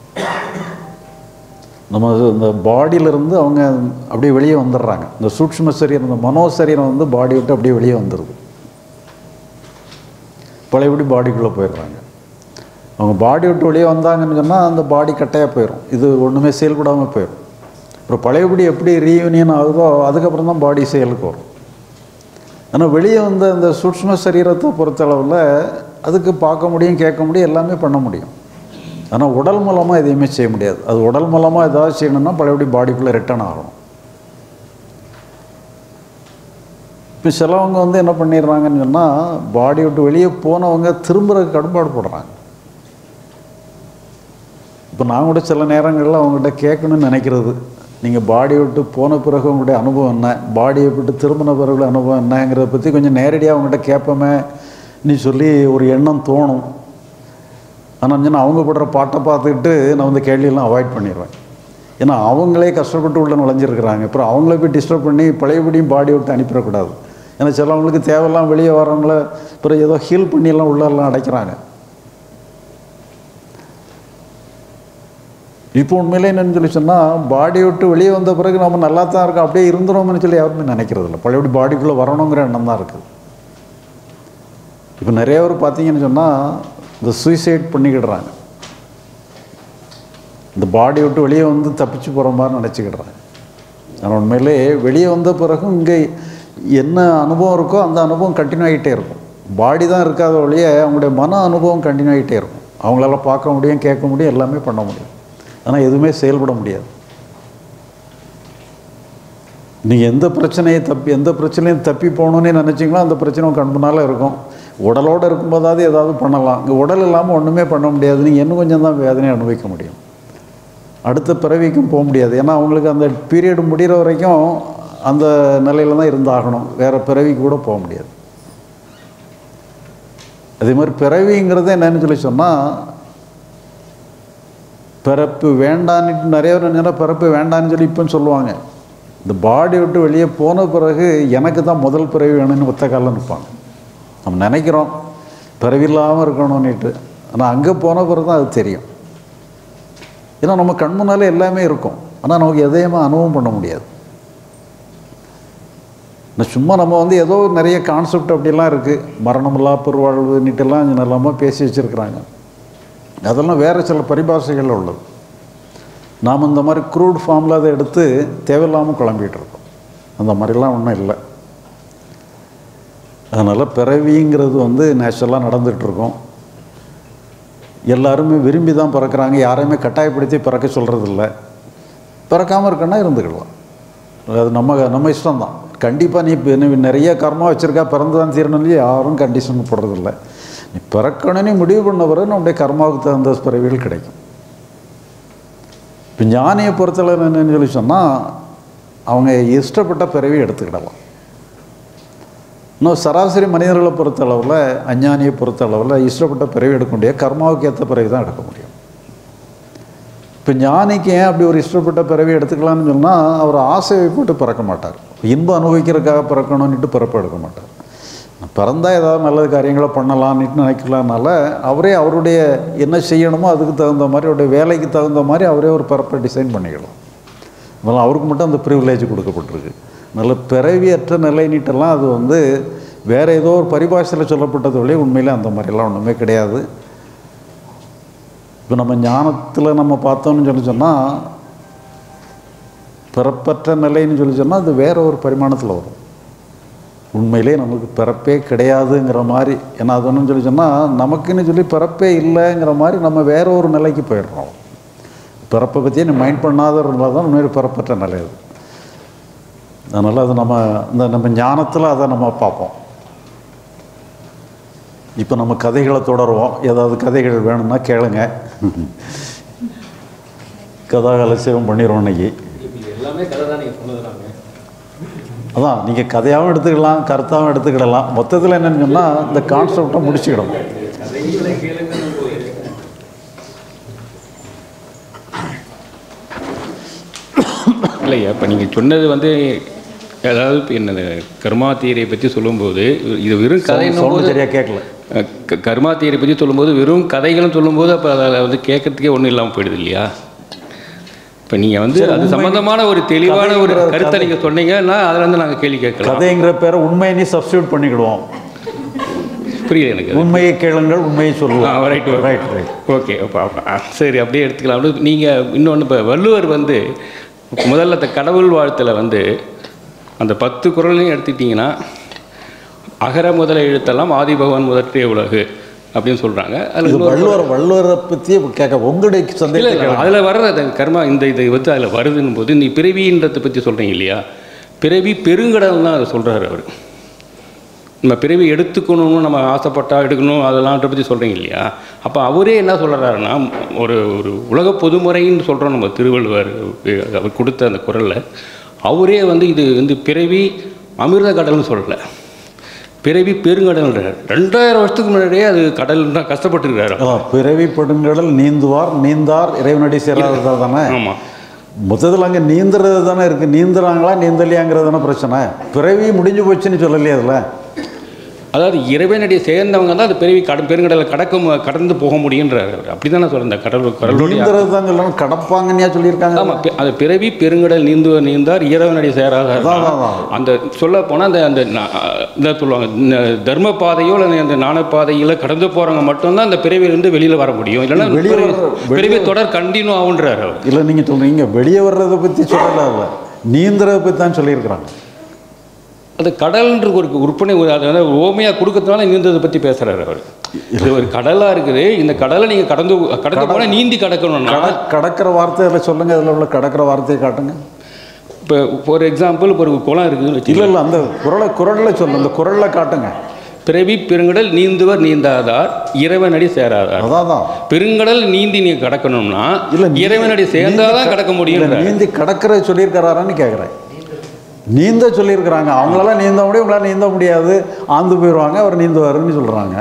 நம்ம இந்த பாடியிலேருந்து அவங்க அப்படியே வெளியே வந்துடுறாங்க இந்த சூட்சும சரீரம் இந்த மனோ சரீரம் வந்து பாடி விட்டு அப்படியே வெளியே வந்துடுது பழையபடி பாடிக்குள்ளே போயிடுறாங்க அவங்க பாடி விட்டு வெளியே வந்தாங்கன்னு சொன்னால் அந்த பாடி கட்டையாக போயிடும் இது ஒன்றுமே செயல்படாமல் போயிடும் அப்புறம் பழையபடி எப்படி ரீயூனியன் ஆகுதோ அதுக்கப்புறம் தான் பாடி செயலுக்கு வரும் ஆனால் வெளியே வந்த அந்த சூட்சும சரீரத்தை பொறுத்தளவில் அதுக்கு பார்க்க முடியும் கேட்க முடியும் எல்லாமே பண்ண முடியும் ஆனால் உடல் மூலமாக எதையுமே செய்ய முடியாது அது உடல் மூலமாக ஏதாவது செய்யணும்னா பழையபடி பாடிக்குள்ளே ரிட்டர்ன் ஆகணும் இப்போ சிலவங்க வந்து என்ன பண்ணிடுறாங்கன்னு சொன்னால் பாடி விட்டு வெளியே போனவங்க திரும்புறதுக்கு கடுப்பாடு போடுறாங்க இப்போ நான் கூட சில நேரங்களில் அவங்ககிட்ட கேட்கணும்னு நினைக்கிறது நீங்கள் பாடி விட்டு போன பிறகு உங்களுடைய அனுபவம் என்ன பாடியை விட்டு திரும்பின பிறகு அனுபவம் என்னங்கிறத பற்றி கொஞ்சம் நேரடியாக அவங்ககிட்ட கேட்போமே நீ சொல்லி ஒரு எண்ணம் தோணும் ஆனால் சொன்னால் அவங்க போடுற பாட்டை பார்த்துக்கிட்டு நான் வந்து கேள்வியெல்லாம் அவாய்ட் பண்ணிடுவேன் ஏன்னா அவங்களே கஷ்டப்பட்டு உள்ள நுழைஞ்சிருக்கிறாங்க அப்புறம் அவங்கள போய் டிஸ்டர்ப் பண்ணி பழையபடியும் பாடி விட்டு அனுப்பிடக்கூடாது ஏன்னா சிலவங்களுக்கு தேவையெல்லாம் வெளியே வரவங்கள அப்புறம் ஏதோ ஹீல் பண்ணியெல்லாம் உள்ளெல்லாம் அடைக்கிறாங்க இப்போ உண்மையிலே என்னன்னு சொல்லி சொன்னால் பாடி விட்டு வெளியே வந்த பிறகு நம்ம நல்லா தான் இருக்கோம் அப்படியே இருந்துருவோம்னு சொல்லி யாருமே நினைக்கிறது இல்லை பழையபடி பாடிக்குள்ளே வரணுங்கிற எண்ணம் தான் இருக்குது இப்போ நிறைய பேர் பார்த்தீங்கன்னு சொன்னால் இந்த சூசைட் பண்ணிக்கிடுறாங்க இந்த பாடி விட்டு வெளியே வந்து தப்பிச்சு போகிற மாதிரி நினச்சிக்கிடுறாங்க ஆனால் உண்மையிலே வெளியே வந்த பிறகும் இங்கே என்ன அனுபவம் இருக்கோ அந்த அனுபவம் கண்டினியூ ஆகிட்டே இருக்கும் பாடி தான் இருக்காத வழியே அவங்களுடைய மன அனுபவம் கண்டினியூ ஆகிட்டே இருக்கும் அவங்களால பார்க்க முடியும் கேட்க முடியும் எல்லாமே பண்ண முடியும் ஆனால் எதுவுமே செயல்பட முடியாது நீங்கள் எந்த பிரச்சனையை தப்பி எந்த பிரச்சனையும் தப்பி போகணுன்னே நினச்சிங்களோ அந்த பிரச்சனை உங்கள் கண் முன்னால் இருக்கும் உடலோடு இருக்கும்போதாவது ஏதாவது பண்ணலாம் இங்கே உடல் இல்லாமல் ஒன்றுமே பண்ண முடியாது நீங்கள் இன்னும் கொஞ்சம் தான் வேதனையை அனுபவிக்க முடியும் அடுத்த பிறவிக்கும் போக முடியாது ஏன்னா அவங்களுக்கு அந்த பீரியட் முடிகிற வரைக்கும் அந்த நிலையில் தான் இருந்தாகணும் வேறு பிறவிக்கு கூட போக முடியாது அதே மாதிரி பிறவிங்கிறது என்னன்னு சொல்லி சொன்னால் பிறப்பு வேண்டான்னு நிறைய பேர் நேரம் பிறப்பு வேண்டான்னு சொல்லி இப்போன்னு சொல்லுவாங்க இந்த பாடி விட்டு வெளியே போன பிறகு எனக்கு தான் முதல் பிறவி வேணும்னு ஒத்த காலில் நிற்பாங்க நம்ம நினைக்கிறோம் பிறவி இல்லாமல் இருக்கணும்னுட்டு ஆனால் அங்கே போன பிறகு தான் அது தெரியும் ஏன்னா நம்ம கண் முன்னாலே எல்லாமே இருக்கும் ஆனால் நமக்கு எதையுமே அனுபவம் பண்ண முடியாது நான் சும்மா நம்ம வந்து ஏதோ நிறைய கான்செப்ட் அப்படிலாம் இருக்குது மரணமில்லா பெருவாழ்வுன்னுட்டெல்லாம் நல்லாமல் பேசி வச்சுருக்குறாங்க அதெல்லாம் வேறு சில பரிபாஷைகளில் உள்ளது நாம் இந்த மாதிரி க்ரூட் ஃபார்மில் அதை எடுத்து தேவையில்லாமல் குழம்பிகிட்டு இருக்கோம் அந்த மாதிரிலாம் ஒன்றும் இல்லை அதனால் பிறவிங்கிறது வந்து நேச்சுரலாக நடந்துகிட்ருக்கோம் எல்லாருமே விரும்பி தான் பிறக்கிறாங்க யாரையுமே கட்டாயப்படுத்தி பிறக்க சொல்கிறதில்ல பிறக்காமல் இருக்கன்னா இருந்துக்கலாம் அது நம்ம நம்ம இஷ்டம் தான் கண்டிப்பாக நீ இப்போ நீ நிறைய கர்மா வச்சுருக்கா பிறந்து தான் தீரணும்னு யாரும் கண்டிஷன் போடுறதில்ல நீ பிறக்கணும்னு முடிவு பண்ண பிறகு நம்முடைய கர்மாவுக்கு தகுந்த பிறவிகள் கிடைக்கும் இப்போ ஞானியை பொறுத்தளவு என்னன்னு சொல்லி சொன்னால் அவங்க இஷ்டப்பட்ட பிறவி எடுத்துக்கிடலாம் இன்னும் சராசரி மனிதர்களை பொறுத்தளவில் அஞ்ஞானியை பொறுத்தளவில் இஷ்டப்பட்ட பிறவி எடுக்க முடியாது கர்மாவுக்கு ஏற்ற பிறவி தான் எடுக்க முடியும் இப்போ ஞானிக்கு ஏன் அப்படி ஒரு இஷ்டப்பட்ட பிறவி எடுத்துக்கலாம்னு சொன்னால் அவர் ஆசையை போட்டு பிறக்க மாட்டார் இன்பம் அனுபவிக்கிறதுக்காக பிறக்கணும்னுட்டு பிறப்பு எடுக்க மாட்டார் பிறந்தால் ஏதாவது நல்ல காரியங்களை பண்ணலான்னுட்டு நினைக்கலாம்னால அவரே அவருடைய என்ன செய்யணுமோ அதுக்கு தகுந்த மாதிரி அவருடைய வேலைக்கு தகுந்த மாதிரி அவரே ஒரு பிறப்பை டிசைன் பண்ணிக்கலாம் அதனால் அவருக்கு மட்டும் அந்த ப்ரிவிலேஜ் கொடுக்கப்பட்டிருக்கு நல்ல பிறவியற்ற நிலைன்னுட்டெல்லாம் அது வந்து வேறு ஏதோ ஒரு பரிபாஷையில் சொல்லப்பட்டது வழியே உண்மையிலே அந்த மாதிரிலாம் ஒன்றுமே கிடையாது இப்போ நம்ம ஞானத்தில் நம்ம பார்த்தோம்னு சொல்லி சொன்னால் பிறப்பற்ற நிலைன்னு சொல்லி சொன்னால் அது வேற ஒரு பரிமாணத்தில் வரும் உண்மையிலே நமக்கு பிறப்பே கிடையாதுங்கிற மாதிரி ஏன்னா அது ஒன்றும் சொல்லி சொன்னால் நமக்குன்னு சொல்லி பிறப்பே இல்லைங்கிற மாதிரி நம்ம வேற ஒரு நிலைக்கு போயிடுறோம் பிறப்பை பற்றியே நீ மைண்ட் பண்ணாத இருந்தால் தான் உண்மையிலே பிறப்பற்ற நிலை அது அதனால் அது நம்ம இந்த நம்ம ஞானத்தில் அதை நம்ம பார்ப்போம் இப்போ நம்ம கதைகளை தொடருவோம் ஏதாவது கதைகள் வேணும்னா கேளுங்க கதாகலட்சியம் பண்ணிடுவோம் இன்னைக்கு இப்போ எல்லாமே கதை தான் நீங்கள் சொன்னதுனாங்க அதான் நீங்கள் கதையாகவும் எடுத்துக்கலாம் கருத்தாகவும் எடுத்துக்கிடலாம் மொத்தத்தில் என்னன்னு சொன்னால் இந்த கான்செப்டை முடிச்சுக்கிடணும் கதைகளை கேளுங்கன்னு போயிருக்கேன் இல்லையா இப்போ நீங்கள் சொன்னது வந்து அதாவது இப்போ என்னது கர்மா தியரியை பற்றி சொல்லும்போது இது வெறும் கதைன்னும் சவுண்டு போது சரியாக கேட்கல அஹ், க- கர்மா தியரி பற்றி சொல்லும்போது வெறும் கதைகளும் சொல்லும்போது அப்போ அதில் வந்து கேட்கறதுக்கே ஒன்றும் இல்லாமல் போயிடுது இல்லையா இப்போ நீங்கள் வந்து சரி, அது உண்மை- சம்பந்தமான ஒரு தெளிவான ஒரு கதைங்கிற கருத்தை கதை- நீங்கள் சொன்னீங்கன்னா அதில் வந்து நாங்கள் கேள்வி கேட்கலாம் கதைங்கிற பேரை உண்மையை சப்ஸ்டியூட் பண்ணிக்கிடுவோம் புரியல எனக்கு அது. உண்மையை கேளுங்கள் உண்மையை ஆ சொல்லுவோம் ரைட் ரைட் ரைட் ஓகே அப்போ அப்போ ஆ, சரி அப்படியே எடுத்துக்கலாம் நீங்கள் இன்னொன்று இப்போ வள்ளுவர் வந்து முதல்ல இந்த கடவுள் வாழ்த்தில் வந்து அந்த பத்து குரலையும் எடுத்துக்கிட்டிங்கன்னா அகர முதல எழுத்தெல்லாம் ஆதிபகவான் முதற்றிய உலகு அப்படின்னு சொல்கிறாங்க அதில் இது இன்னொரு வள்ளுவர் வள்ளுவரை பற்றி கேட்க உங்களுடைய இல்லை சந்தேகத்தை இல்லை அதில் வர்ற அந்த கர்மா இந்த இது வந்து அதில் வருதுன்னு போது நீ பிறவின்றதை பற்றி சொல்கிறீங்க இல்லையா பிறவி பெருங்கடல் தான் அதை சொல்கிறாரு அவர் நம்ம பிறவி எடுத்துக்கணும்னு நம்ம ஆசைப்பட்டா எடுக்கணும் அதெல்லாம் பற்றி சொல்கிறீங்க இல்லையா அப்போ அவரே என்ன சொல்கிறாருன்னா ஒரு ஒரு உலக பொதுமுறைன்னு சொல்கிறோம் நம்ம திருவள்ளுவர் அவர் கொடுத்த அந்த குரலில் அவரே வந்து இது வந்து பிறவி அமிர்த கடல்னு சொல்லலை பிறவி பெருங்கடல்ன்றார் ரெண்டாயிரம் வருஷத்துக்கு முன்னாடியே அது கடல் தான் கஷ்டப்பட்டுருக்காரு அதான் பிறவி படுங்கடல் நீந்துவார் நீந்தார் இறைவனடி சேராததால் தானே ஆமாம் மொத்தத்தில் அங்கே நீந்துறது தானே இருக்குது நீந்துறாங்களா நீந்தலையாங்கிறது தானே பிரச்சனை பிறவி முடிஞ்சு போச்சுன்னு சொல்லலையே அதில் அதாவது இறைவனடி சேர்ந்தவங்க தான் அது பெரிய கட பெருங்கடலை கடக்க மு- கடந்து போக முடியுன்றார் அவர் அப்படி தானே சொல்ல இந்த கடல் கடலுடைய நீந்துறது தான் சொல்லணும் கடப்பாங்கன்னியா சொல்லியிருக்காங்க ஆமாம் அது பிறவி பெருங்கடல் நீந்துவர் நீந்தார் இறைவனடி சேராத அதான், அதான், அதான். அந்த சொல்ல போனால் அந்த அந்த நா- என்ன சொல்லுவாங்க இந்த தர்ம பாதையோ இல்லை அந்த ஞான பாதையில் கடந்து போகிறவங்க மட்டும்தான் அந்த பிறவியிலிருந்து வெளியில் வர முடியும் இல்லைன்னா வெளிய பிறவி- வர்ற- பிறவி தொடர் கண்டினியூ ஆகுன்றார் அவர் இல்லை நீங்கள் சொல்கிறீங்க வெளியே வர்றதை பற்றி சொல்லலை அதில் நீந்துறதை பற்றி தான் சொல்லியிருக்கிறாங்க அது கடல்ன்ற ஒரு உற்பனை ஒரு அதை வந்து ஓமையாக கொடுக்கறதுனால நீந்ததை பற்றி பேசுகிறார் அவர் இது ஒரு கடலாக இருக்குது இந்த கடலை நீங்கள் கடந்து கடக்க போனால் நீந்தி கடக்கணும்னா கட கடக்கிற வார்த்தை அதில் சொல்லுங்கள் அதில் உள்ள கடக்கிற வார்த்தையை காட்டுங்க இப்போ ஃபார் எக்ஸாம்பிள் இப்போ ஒரு குளம் இருக்குதுன்னு இல்லை வச்சுக்கோங்க இல்லை அந்த குரலை குரலில் சொல்லு அந்த குரலில் காட்டுங்க பிறவி பெருங்கடல் நீந்துவர் நீந்தாதார் இறைவனடி சேராதார் அதான் தான் பெருங்கடல் நீந்தி நீ கடக்கணும்னா இல்ல, நீ- இறைவனடி சேர்ந்தாதான் நீந்தி கடக்க இல்ல, முடியும் நீந்தி கடக்கிற சொல்லியிருக்கிறாரான்னு கேட்குறேன் நீந்த சொல்லியிருக்கிறாங்க அவங்களால நீந்த முடியும் உங்களால் நீந்த முடியாது ஆந்து போயிடுவாங்க அவர் நீந்துவாருன்னு சொல்கிறாங்க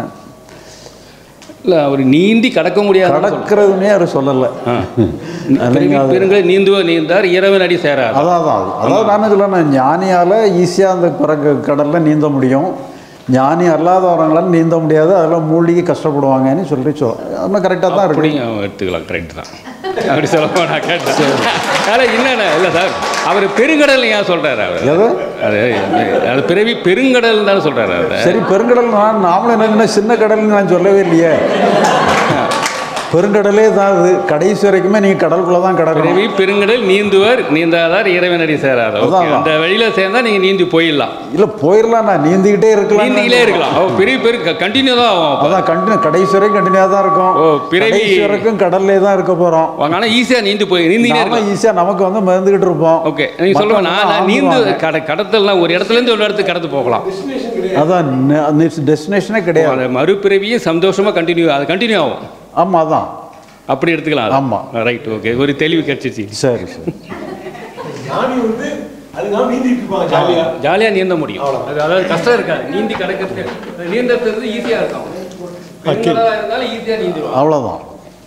இல்லை அவர் நீந்தி கடக்க முடியாது கடக்கிறதுனே அவர் சொல்லலை பிறவி பெருங்கடல் நீந்துவர் நீந்தார் இறைவனடி சேராதார் அதான் அதான் அதாவது நான் என்ன சொல்றேன் ஞானியால் ஈஸியாக அந்த பிறகு கடலில் நீந்த முடியும் ஞானி அல்லாதவங்களால நீந்த முடியாது அதெல்லாம் மூழ்கி கஷ்டப்படுவாங்கன்னு சொல்லி சொல் இன்னும் கரெக்டாக தான் இருக்கு அப்படி அவன் எடுத்துக்கலாம் கரெக்ட் தான் அப்படி சொல்லப்போ நான் கேட்டேன் அதில் என்னென்ன இல்லை சார் அவர் பெருங்கடல் ஏன் சொல்கிறாரு அவர் எது அது அது பிறவி பெருங்கடல் தானே சொல்கிறாரு அதை சரி பெருங்கடல் நான் நாமளும் என்ன சின்ன கடல்னு நான் சொல்லவே இல்லையே பெருங்கடலே தான் அது கடைசி வரைக்குமே நீங்கள் கடலுக்குள்ளே தான் கிடக்கணும் பிறவி பெருங்கடல் நீந்துவர் நீந்தாதார் இறைவனடி சேராதார் அதான், ஓகே அந்த வழியில் சேர்ந்தா நீங்கள் நீந்தி போயிடலாம் இல்லை போயிடலாம் நான் நீந்திக்கிட்டே இருக்கலாம் நீந்திக்கிட்டே இருக்கலாம் ஓ பெரிய பெரு கண்டினியூ தான் ஆகும் அப்போ அதான் கண்டினியூ கடைசி வரைக்கும் கண்டினியூவாக தான் இருக்கும் ஓ, பிறவி- கடைசி வரைக்கும் கடல்லே தான் இருக்க போகிறோம் ஆனால் ஈஸியாக நீந்து போய் நீந்திக்கிட்டே நாம இருக்கலாம் ஈஸியாக நமக்கு வந்து மறந்துக்கிட்டு இருப்போம் ஓகே நீங்கள் சொல்லுவேன் நான் நான் நீந்து கட கடத்தலாம் ஒரு இடத்துலேருந்து ஒரு இடத்துக்கு கடந்து போகலாம் அதான் டெஸ்டினேஷனே கிடையாது அந்த மறுபிறவியும் சந்தோஷமாக கண்டினியூ அது கண்டினியூ ஆகும் ஆமாம் அதான் அப்படி எடுத்துக்கலாம் ஆமா. ரைட் ஓகே ஒரு தெளிவு கிடைச்சிச்சு சரி சரி ஞானி வந்து அதுக்காக நீந்திட்டு இருப்பாங்க ஜாலியா ஜாலியாக நீந்த முடியும் அது அதாவது கஷ்டம் இருக்காது நீந்தி கடக்கிறது நீந்தறது ஈஸியாக இருக்கும் பெண்களாக இருந்தாலும் ஈஸியாக நீந்திடுவாங்க அவ்வளோதான்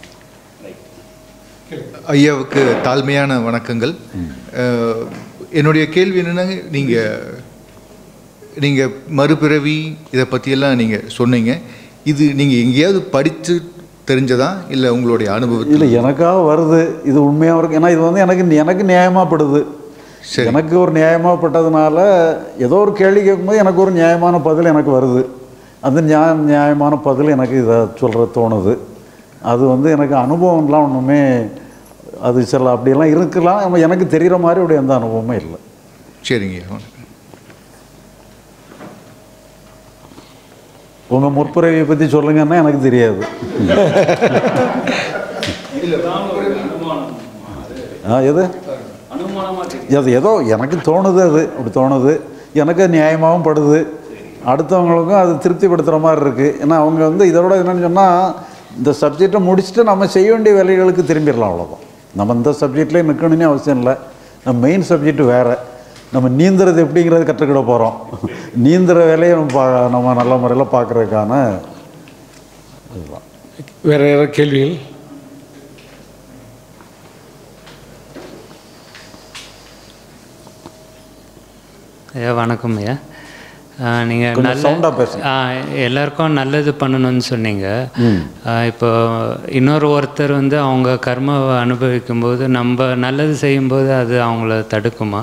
ஐயாவுக்கு தாழ்மையான வணக்கங்கள் அஹ், என்னுடைய கேள்வி என்னன்னா நீங்கள் நீங்கள் மறுபிறவி இதை பற்றியெல்லாம் நீங்கள் சொன்னீங்க இது நீங்கள் எங்கேயாவது படித்து தெரிஞ்சதா இல்லை உங்களுடைய அனுபவத்தில் இல்லை எனக்காக வருது இது உண்மையாக இருக்கு ஏன்னா இது வந்து எனக்கு எனக்கு நியாயமாகப்படுது சரி. எனக்கு ஒரு நியாயமாகப்பட்டதுனால ஏதோ ஒரு கேள்வி கேட்கும்போது எனக்கு ஒரு நியாயமான பதில் எனக்கு வருது அந்த நியாய நியாயமான பதில் எனக்கு இதை சொல்கிற தோணுது அது வந்து எனக்கு அனுபவம்லாம் ஒன்றுமே அது சில அப்படியெல்லாம் இருக்கலாம் ஆனா எனக்கு தெரிகிற மாதிரி அப்படி எந்த அனுபவமே இல்லை சரிங்க வணக்கம் உங்கள் முற்பிறவியை பற்றி சொல்லுங்கன்னா எனக்கு தெரியாது ஆ எது அனுமானமாக தெரியும் அது ஏதோ எனக்கு தோணுது அது அப்படி தோணுது எனக்கு அது நியாயமாகவும் படுது அடுத்தவங்களுக்கும் அது திருப்திப்படுத்துகிற மாதிரி இருக்குது ஏன்னா அவங்க வந்து இதோட என்னன்னு சொன்னால் இந்த சப்ஜெக்டை முடிச்சுட்டு நம்ம செய்ய வேண்டிய வேலைகளுக்கு திரும்பிடலாம் அவ்வளோதான் நம்ம இந்த சப்ஜெக்ட்லேயே நிற்கணும்னு அவசியம் இல்லை நம்ம மெயின் சப்ஜெக்ட் வேறு நம்ம நீந்துறது எப்படிங்கிறது கற்றுக்கிட போகிறோம் நீந்துற வேலையை நம்ம பா நம்ம நல்ல முறையில் பார்க்குறதுக்கான இதுதான் வேற ஏதாவது கேள்விகள் ஐயா வணக்கம் ஐயா நீங்கள் கொஞ்சம் நல்ல sound ஆ பேசுங்க. ஆ, எல்லாருக்கும் நல்லது பண்ணணும்னு சொன்னீங்க ஆ, இப்போ இன்னொரு ஒருத்தர் வந்து அவங்க கர்மாவை அனுபவிக்கும் போது நம்ம நல்லது செய்யும்போது அது அவங்கள தடுக்குமா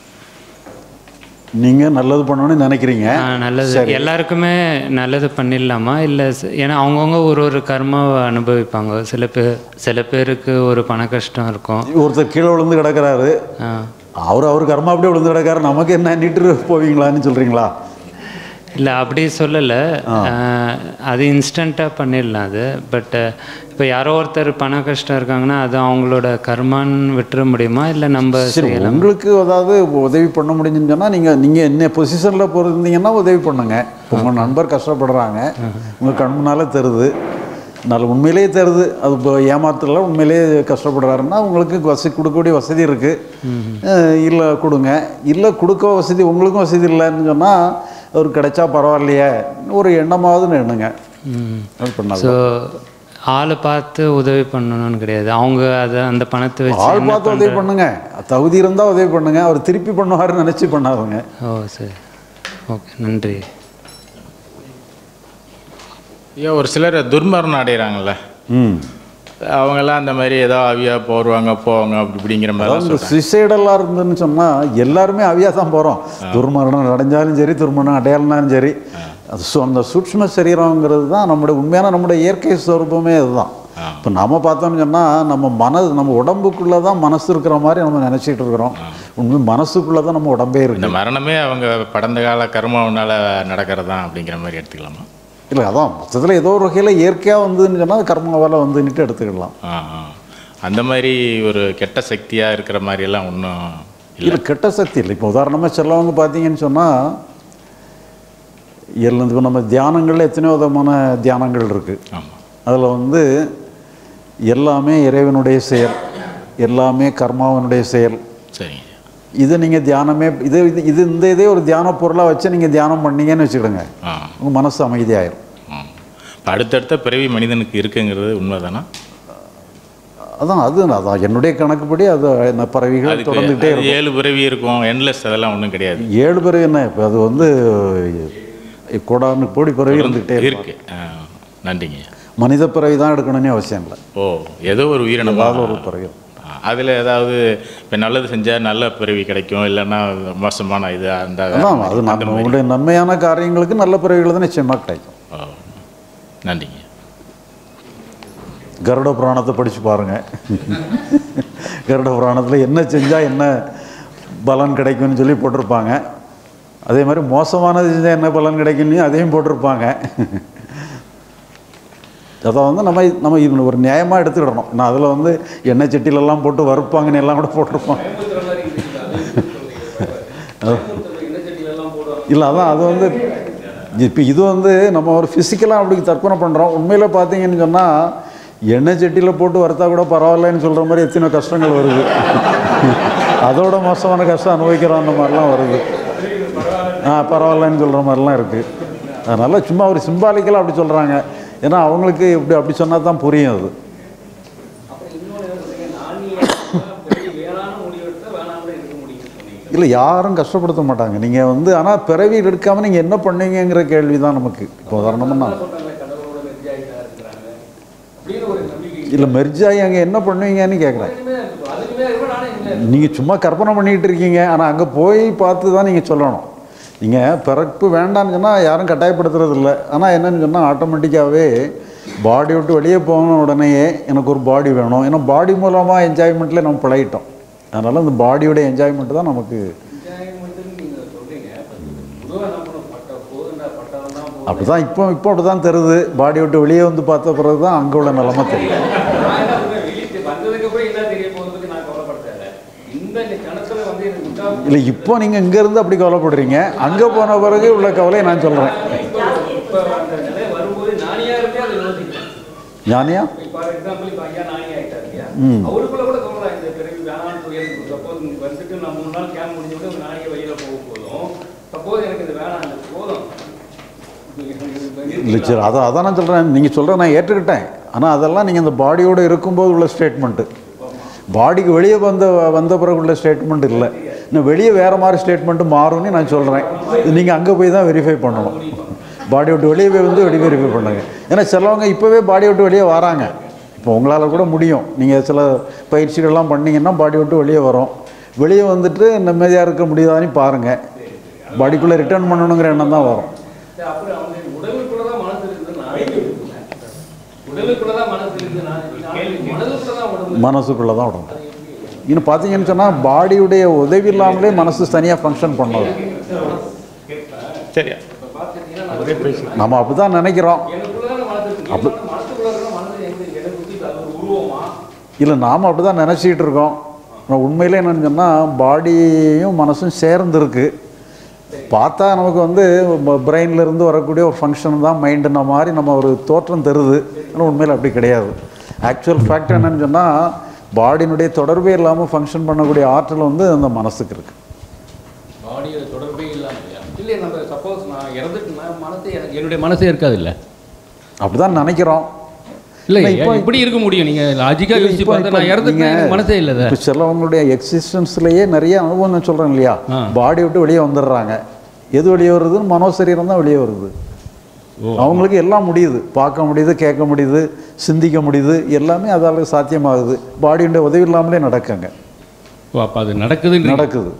நீங்கள் நல்லது பண்ணணும்னு நினைக்கிறீங்க ஆ, நல்லது எல்லாருக்குமே நல்லது பண்ணிடலாமா இல்லை ஏன்னா அவங்கவுங்க ஒரு ஒரு கர்மாவை அனுபவிப்பாங்க சில பேர் சில பேருக்கு ஒரு பண கஷ்டம் இருக்கும் ஒருத்தர் கீழே விழுந்து கிடக்கிறாரு ஆ, அவர் அவர் கர்மா அப்படியே விழுந்து கிடக்காரு நமக்கு என்ன நீட்டு போவீங்களான்னு சொல்கிறீங்களா இல்லை அப்படி சொல்லலை அது இன்ஸ்டண்ட்டாக பண்ணிடலாம் அது பட் இப்போ யாரோ ஒருத்தர் பண கஷ்டம் இருக்காங்கன்னா அது அவங்களோட கர்மான்னு விட்டுற முடியுமா இல்லை நம்ம சரி செய்யலாம் உங்களுக்கு அதாவது உதவி பண்ண முடிஞ்சுன்னு சொன்னால் நீங்கள் நீங்கள் என்ன பொசிஷனில் போயிருந்தீங்கன்னா உதவி பண்ணுங்க இப்போ உங்கள் நண்பர் கஷ்டப்படுறாங்க உங்கள் கண் முன்னாலே தருது நல்ல உண்மையிலேயே தருது அது இப்போ ஏமாத்தல உண்மையிலேயே கஷ்டப்படுறாருன்னா உங்களுக்கு வசதி கொடுக்கக்கூடிய வசதி இருக்குது இல்லை கொடுங்க இல்லை கொடுக்க வசதி உங்களுக்கும் வசதி இல்லைன்னு சொன்னால் அவர் கிடைச்சா பரவாயில்லையே ஒரு எண்ணமாவதுன்னு எண்ணுங்க அது பண்ணாது ஸோ ஆளை பார்த்து உதவி பண்ணணும்னு கிடையாது அவங்க அதை அந்த பணத்தை வச்சு ஆள் என்ன பார்த்து உதவி பண்ணுங்க தகுதி இருந்தால் உதவி பண்ணுங்க அவர் திருப்பி பண்ணுவாருன்னு நினச்சி பண்ணாதுங்க ஓ சரி ஓகே நன்றி ஐயா ஒரு சிலர் துர்மரணம் அடைகிறாங்கல்ல ம் அவங்கெல்லாம் அந்த மாதிரி ஏதோ ஆவியா போடுவாங்க போவாங்க அப்படி இப்படிங்கிற மாதிரிலாம் அதாவது சொல்கிறாங்க சுசைடெல்லாம் இருந்துன்னு சொன்னால் எல்லாருமே அவியாக தான் போகிறோம் துர்மரணம் அடைஞ்சாலும் சரி துர்மரணம் அடையாளனாலும் சரி அது சு- அந்த சூட்ச்ம சரீரங்கிறது தான் நம்முடைய உண்மையான நம்முடைய இயற்கை ஸ்வரூபமே அதுதான் இப்போ நம்ம பார்த்தோம்னு சொன்னால் நம்ம மன நம்ம உடம்புக்குள்ளே தான் மனசு இருக்கிற மாதிரி நம்ம நினச்சிட்டு இருக்கிறோம் உண்மை மனசுக்குள்ளே தான் நம்ம உடம்பே இந்த இருக்கு மரணமே அவங்க கடந்த கால கர்மாவனால நடக்கிறதான் அப்படிங்கிற மாதிரி எடுத்துக்கலாமா இல்லை அதான் மொத்தத்தில் ஏதோ ஒரு வகையில் இயற்கையாக வந்துன்னு சொன்னால் கர்மாவால் வந்துன்னுட்டு எடுத்துக்கலாம் ஆ ஆ அந்த மாதிரி ஒரு கெட்ட சக்தியாக இருக்கிற மாதிரியெல்லாம் ஒன்றும் இல்லை இல்லை கெட்ட சக்தி இல்லை இப்போ உதாரணமாக சிலவங்க பார்த்தீங்கன்னு சொன்னால் எல்லாம் இப்போ நம்ம தியானங்களில் எத்தனையோ விதமான தியானங்கள் இருக்குது ஆமாம் அதில் வந்து எல்லாமே இறைவனுடைய செயல் எல்லாமே கர்மாவனுடைய செயல் சரிங்க இதை நீங்கள் தியானமே இது இது இது இந்த இதே ஒரு தியான பொருளாக வச்சு நீங்கள் தியானம் பண்ணீங்கன்னு வச்சுக்கிடுங்க ஆ உங்கள் மனசு அமைதியாயிரும் ம் இப்போ அடுத்தடுத்த பிறவி மனிதனுக்கு இருக்குங்கிறது உண்மைதானா அதான் அது அதான் என்னுடைய கணக்குப்படி அது அந்த பறவைகள் அதுக்கு தொடர்ந்துகிட்டே அது இருக்கும் ஏழு பிறவி இருக்கும் எண்ட்லெஸ் அதெல்லாம் ஒன்றும் கிடையாது ஏழு பிறவி என்ன இப்போ அது வந்து கோடானு கோடி பிறவி இருந்துகிட்டே இருக்கும் இருக்கு ஆ, நன்றிங்க மனித பிறவி தான் எடுக்கணும்னு அவசியம் இல்லை ஓ ஏதோ ஒரு உயிரினம் ஏதாவது ஒரு பிறவி அதில் ஏதாவது இப்போ நல்லது செஞ்சால் நல்ல பிறவி கிடைக்கும் இல்லைன்னா மோசமான இது அந்த அதான் அது அந்த நம்ம மாதிரி. உங்களுடைய நன்மையான காரியங்களுக்கு நல்ல பிறவிகள் தான் நிச்சயமாக கிடைக்கும் ஓ நன்றிங்க கருட புராணத்தை படித்து பாருங்கள் கருட புராணத்தில் என்ன செஞ்சால் என்ன பலன் கிடைக்கும்னு சொல்லி போட்டிருப்பாங்க அதே மாதிரி மோசமானது செஞ்சால் என்ன பலன் கிடைக்கும்னு அதையும் போட்டிருப்பாங்க அதை வந்து நம்ம நம்ம இது ஒரு நியாயமாக எடுத்துக்கிடணும் நான் அதில் வந்து எண்ணெய் சட்டிலெல்லாம் போட்டு வறுப்பாங்கன்னு எல்லாம் கூட போட்டிருப்பாங்க இல்லை அதான் அது வந்து இப்போ இது வந்து நம்ம ஒரு ஃபிசிக்கலாக அப்படி கற்பனை பண்ணுறோம் உண்மையில் பார்த்தீங்கன்னு சொன்னால் எண்ணெய் சட்டியில் போட்டு வறுத்தா கூட பரவாயில்லன்னு சொல்கிற மாதிரி எத்தனை கஷ்டங்கள் வருது அதோட மோசமான கஷ்டம் அனுபவிக்கிறோம் அந்த மாதிரிலாம் வருது ஆ பரவாயில்லன்னு சொல்கிற மாதிரிலாம் இருக்குது அதனால் சும்மா ஒரு சிம்பாலிக்கலாக அப்படி சொல்கிறாங்க ஏன்னா அவங்களுக்கு இப்படி அப்படி சொன்னால் தான் புரியும் அது இல்லை யாரும் கஷ்டப்படுத்த மாட்டாங்க நீங்கள் வந்து ஆனால் பிறவி எடுக்காமல் நீங்கள் என்ன பண்ணுவீங்கங்கிற கேள்வி தான் நமக்கு இப்போ உதாரணமாக இல்லை மெர்ஜாயி அங்கே என்ன பண்ணுவீங்கன்னு கேட்குறேன் நீங்கள் சும்மா கற்பனை பண்ணிக்கிட்டு இருக்கீங்க ஆனால் அங்கே போய் பார்த்து தான் நீங்கள் சொல்லணும் நீங்கள் பிறப்பு வேண்டாம்னு சொன்னால் யாரும் கட்டாயப்படுத்துறது இல்லை ஆனால் என்னன்னு சொன்னால் ஆட்டோமேட்டிக்காகவே பாடி விட்டு வெளியே போன உடனேயே எனக்கு ஒரு பாடி வேணும் ஏன்னா பாடி மூலமாக என்ஜாய்மெண்ட்டில் நம்ம பழகிட்டோம் அதனால் அந்த பாடியோட என்ஜாய்மெண்ட் தான் நமக்கு அப்படி தான் இப்போ இப்போ அப்படி தான் தருது பாடி விட்டு வெளியே வந்து பார்த்த பிறகு தான் அங்கே உள்ள நிலமை தெரியும் வந்ததுக்கு அப்புறம் என்ன தெரிய போகுதுக்கு நான் கவலைப்படுத்தல இந்த கணத்துல வந்து எனக்கு விட்டா இல்லை இப்போ நீங்கள் இங்கேருந்து அப்படி கவலைப்படுறீங்க அங்கே போன பிறகு உள்ள கவலையை நான் சொல்கிறேன் இப்போ அந்த நிலை வரும்போது நானியா இருக்கே அதை யோசிக்கிறேன் ஞானியா ஃபார் எக்ஸாம்பிள் இப்போ ஐயா நானி ஆகிட்டார் இல்லையா ம். அவருக்குள்ள கூட தோணலாம் இந்த பிறகு வேணாம்னு உயர்ந்து சப்போஸ் வந்துட்டு நான் மூணு நாள் கேம்ப் முடிஞ்ச உடனே ஒரு நாளைக்கு வெளியில் போக போதும் சப்போஸ் எனக்கு இது வேணாம் இது போதும் இல்லை சரி அதான் அதான் நான் சொல்கிறேன் நீங்கள் சொல்கிற நான் ஏற்றுக்கிட்டேன் ஆனால் அதெல்லாம் நீங்கள் இந்த பாடியோடு இருக்கும்போது உள்ள ஸ்டேட்மெண்ட்டு பாடிக்கு வெளியே வந்த வந்த பிறகு உள்ள ஸ்டேட்மெண்ட் இல்லை இன்னும் வெளியே வேறு மாதிரி ஸ்டேட்மெண்ட்டு மாறும்னு நான் சொல்கிறேன் இது நீங்கள் அங்கே போய் தான் வெரிஃபை பண்ணணும் பாடி விட்டு வெளியே போய் வந்து வெளியே வெரிஃபை பண்ணுங்க ஏன்னா சிலவங்க இப்போவே பாடி விட்டு வெளியே வராங்க இப்போ உங்களால் கூட முடியும் நீங்கள் சில பயிற்சிகள்லாம் பண்ணீங்கன்னா பாடி விட்டு வெளியே வரும் வெளியே வந்துட்டு நிம்மதியாக இருக்க முடியுதான்னு பாருங்கள் பாடிக்குள்ளே ரிட்டர்ன் பண்ணணுங்கிற எண்ணம் தான் வரும் அப்புறம் அவங்க உடலுக்குள்ள தான் மனசு இருக்குது நான் உடலுக்குள்ள தான் மனசு இருக்குது நான் மனதுக்குள்ள தான் உடம்பு மனசுக்குள்ளே தான் உடம்பு இன்னும் பார்த்தீங்கன்னு சொன்னால் பாடியுடைய உதவி இல்லாமலே மனசு தனியாக ஃபங்க்ஷன் பண்ணது சரியா நம்ம அப்படி தான் நினைக்கிறோம் எனக்குள்ள தான் மனசு இருக்கு அப்போ மனசுக்குள்ள இருக்கிற மனசு எங்க எனக்கு சுத்தி அது ஒரு உருவமா இல்லை நாம் அப்படி தான் நினச்சிக்கிட்டு இருக்கோம் ஆனால் உண்மையிலே என்னன்னு சொன்னால் பாடியும் மனசும் சேர்ந்து இருக்கு பார்த்தா நமக்கு வந்து பிரெயின்ல இருந்து வரக்கூடிய ஒரு ஃபங்க்ஷன் தான் மைண்டுன மாதிரி நம்ம ஒரு தோற்றம் தருது ஆனால் உண்மையில் அப்படி கிடையாது ஆக்சுவல் ஃபேக்ட் என்னன்னு சொன்னால் பாடியினுடைய தொடர்பே இல்லாமல் ஃபங்க்ஷன் பண்ணக்கூடிய ஆற்றல் வந்து அந்த மனசுக்கு இருக்குது பாடியோட தொடர்பே இல்லாம இல்லை நம்ம சப்போஸ் நான் இறந்துட்டுனா மனசு எனக்கு என்னுடைய மனசே இருக்காது இல்லை அப்படி தான் நினைக்கிறோம் இல்லை இல்லை, இப்போ- இப்படி இருக்க முடியும் நீங்க லாஜிக்கா இல்ல, யோசிச்சு இப்போ- பார்த்தா இப்போ நான் இறந்துட்டேன் நீங்க- எனக்கு மனசே இல்லை இப்போ சிலவங்களுடைய எக்ஸிஸ்டன்ஸ்லேயே நிறைய அனுபவம் நான் சொல்கிறேன் இல்லையா ஆ. பாடி விட்டு வெளியே வந்துடுறாங்க எது வெளியே வருதுன்னு மனோசரீரம் தான் வெளியே வருது அவங்களுக்கு எல்லாம் முடியுது பார்க்க முடியுது கேட்க முடியுது சிந்திக்க முடியுது எல்லாமே அதால் சாத்தியமாகுது பாடியுடைய உதவி இல்லாமலே நடக்குங்க ஓ அப்போ அது நடக்குதுன்னு நடக்குது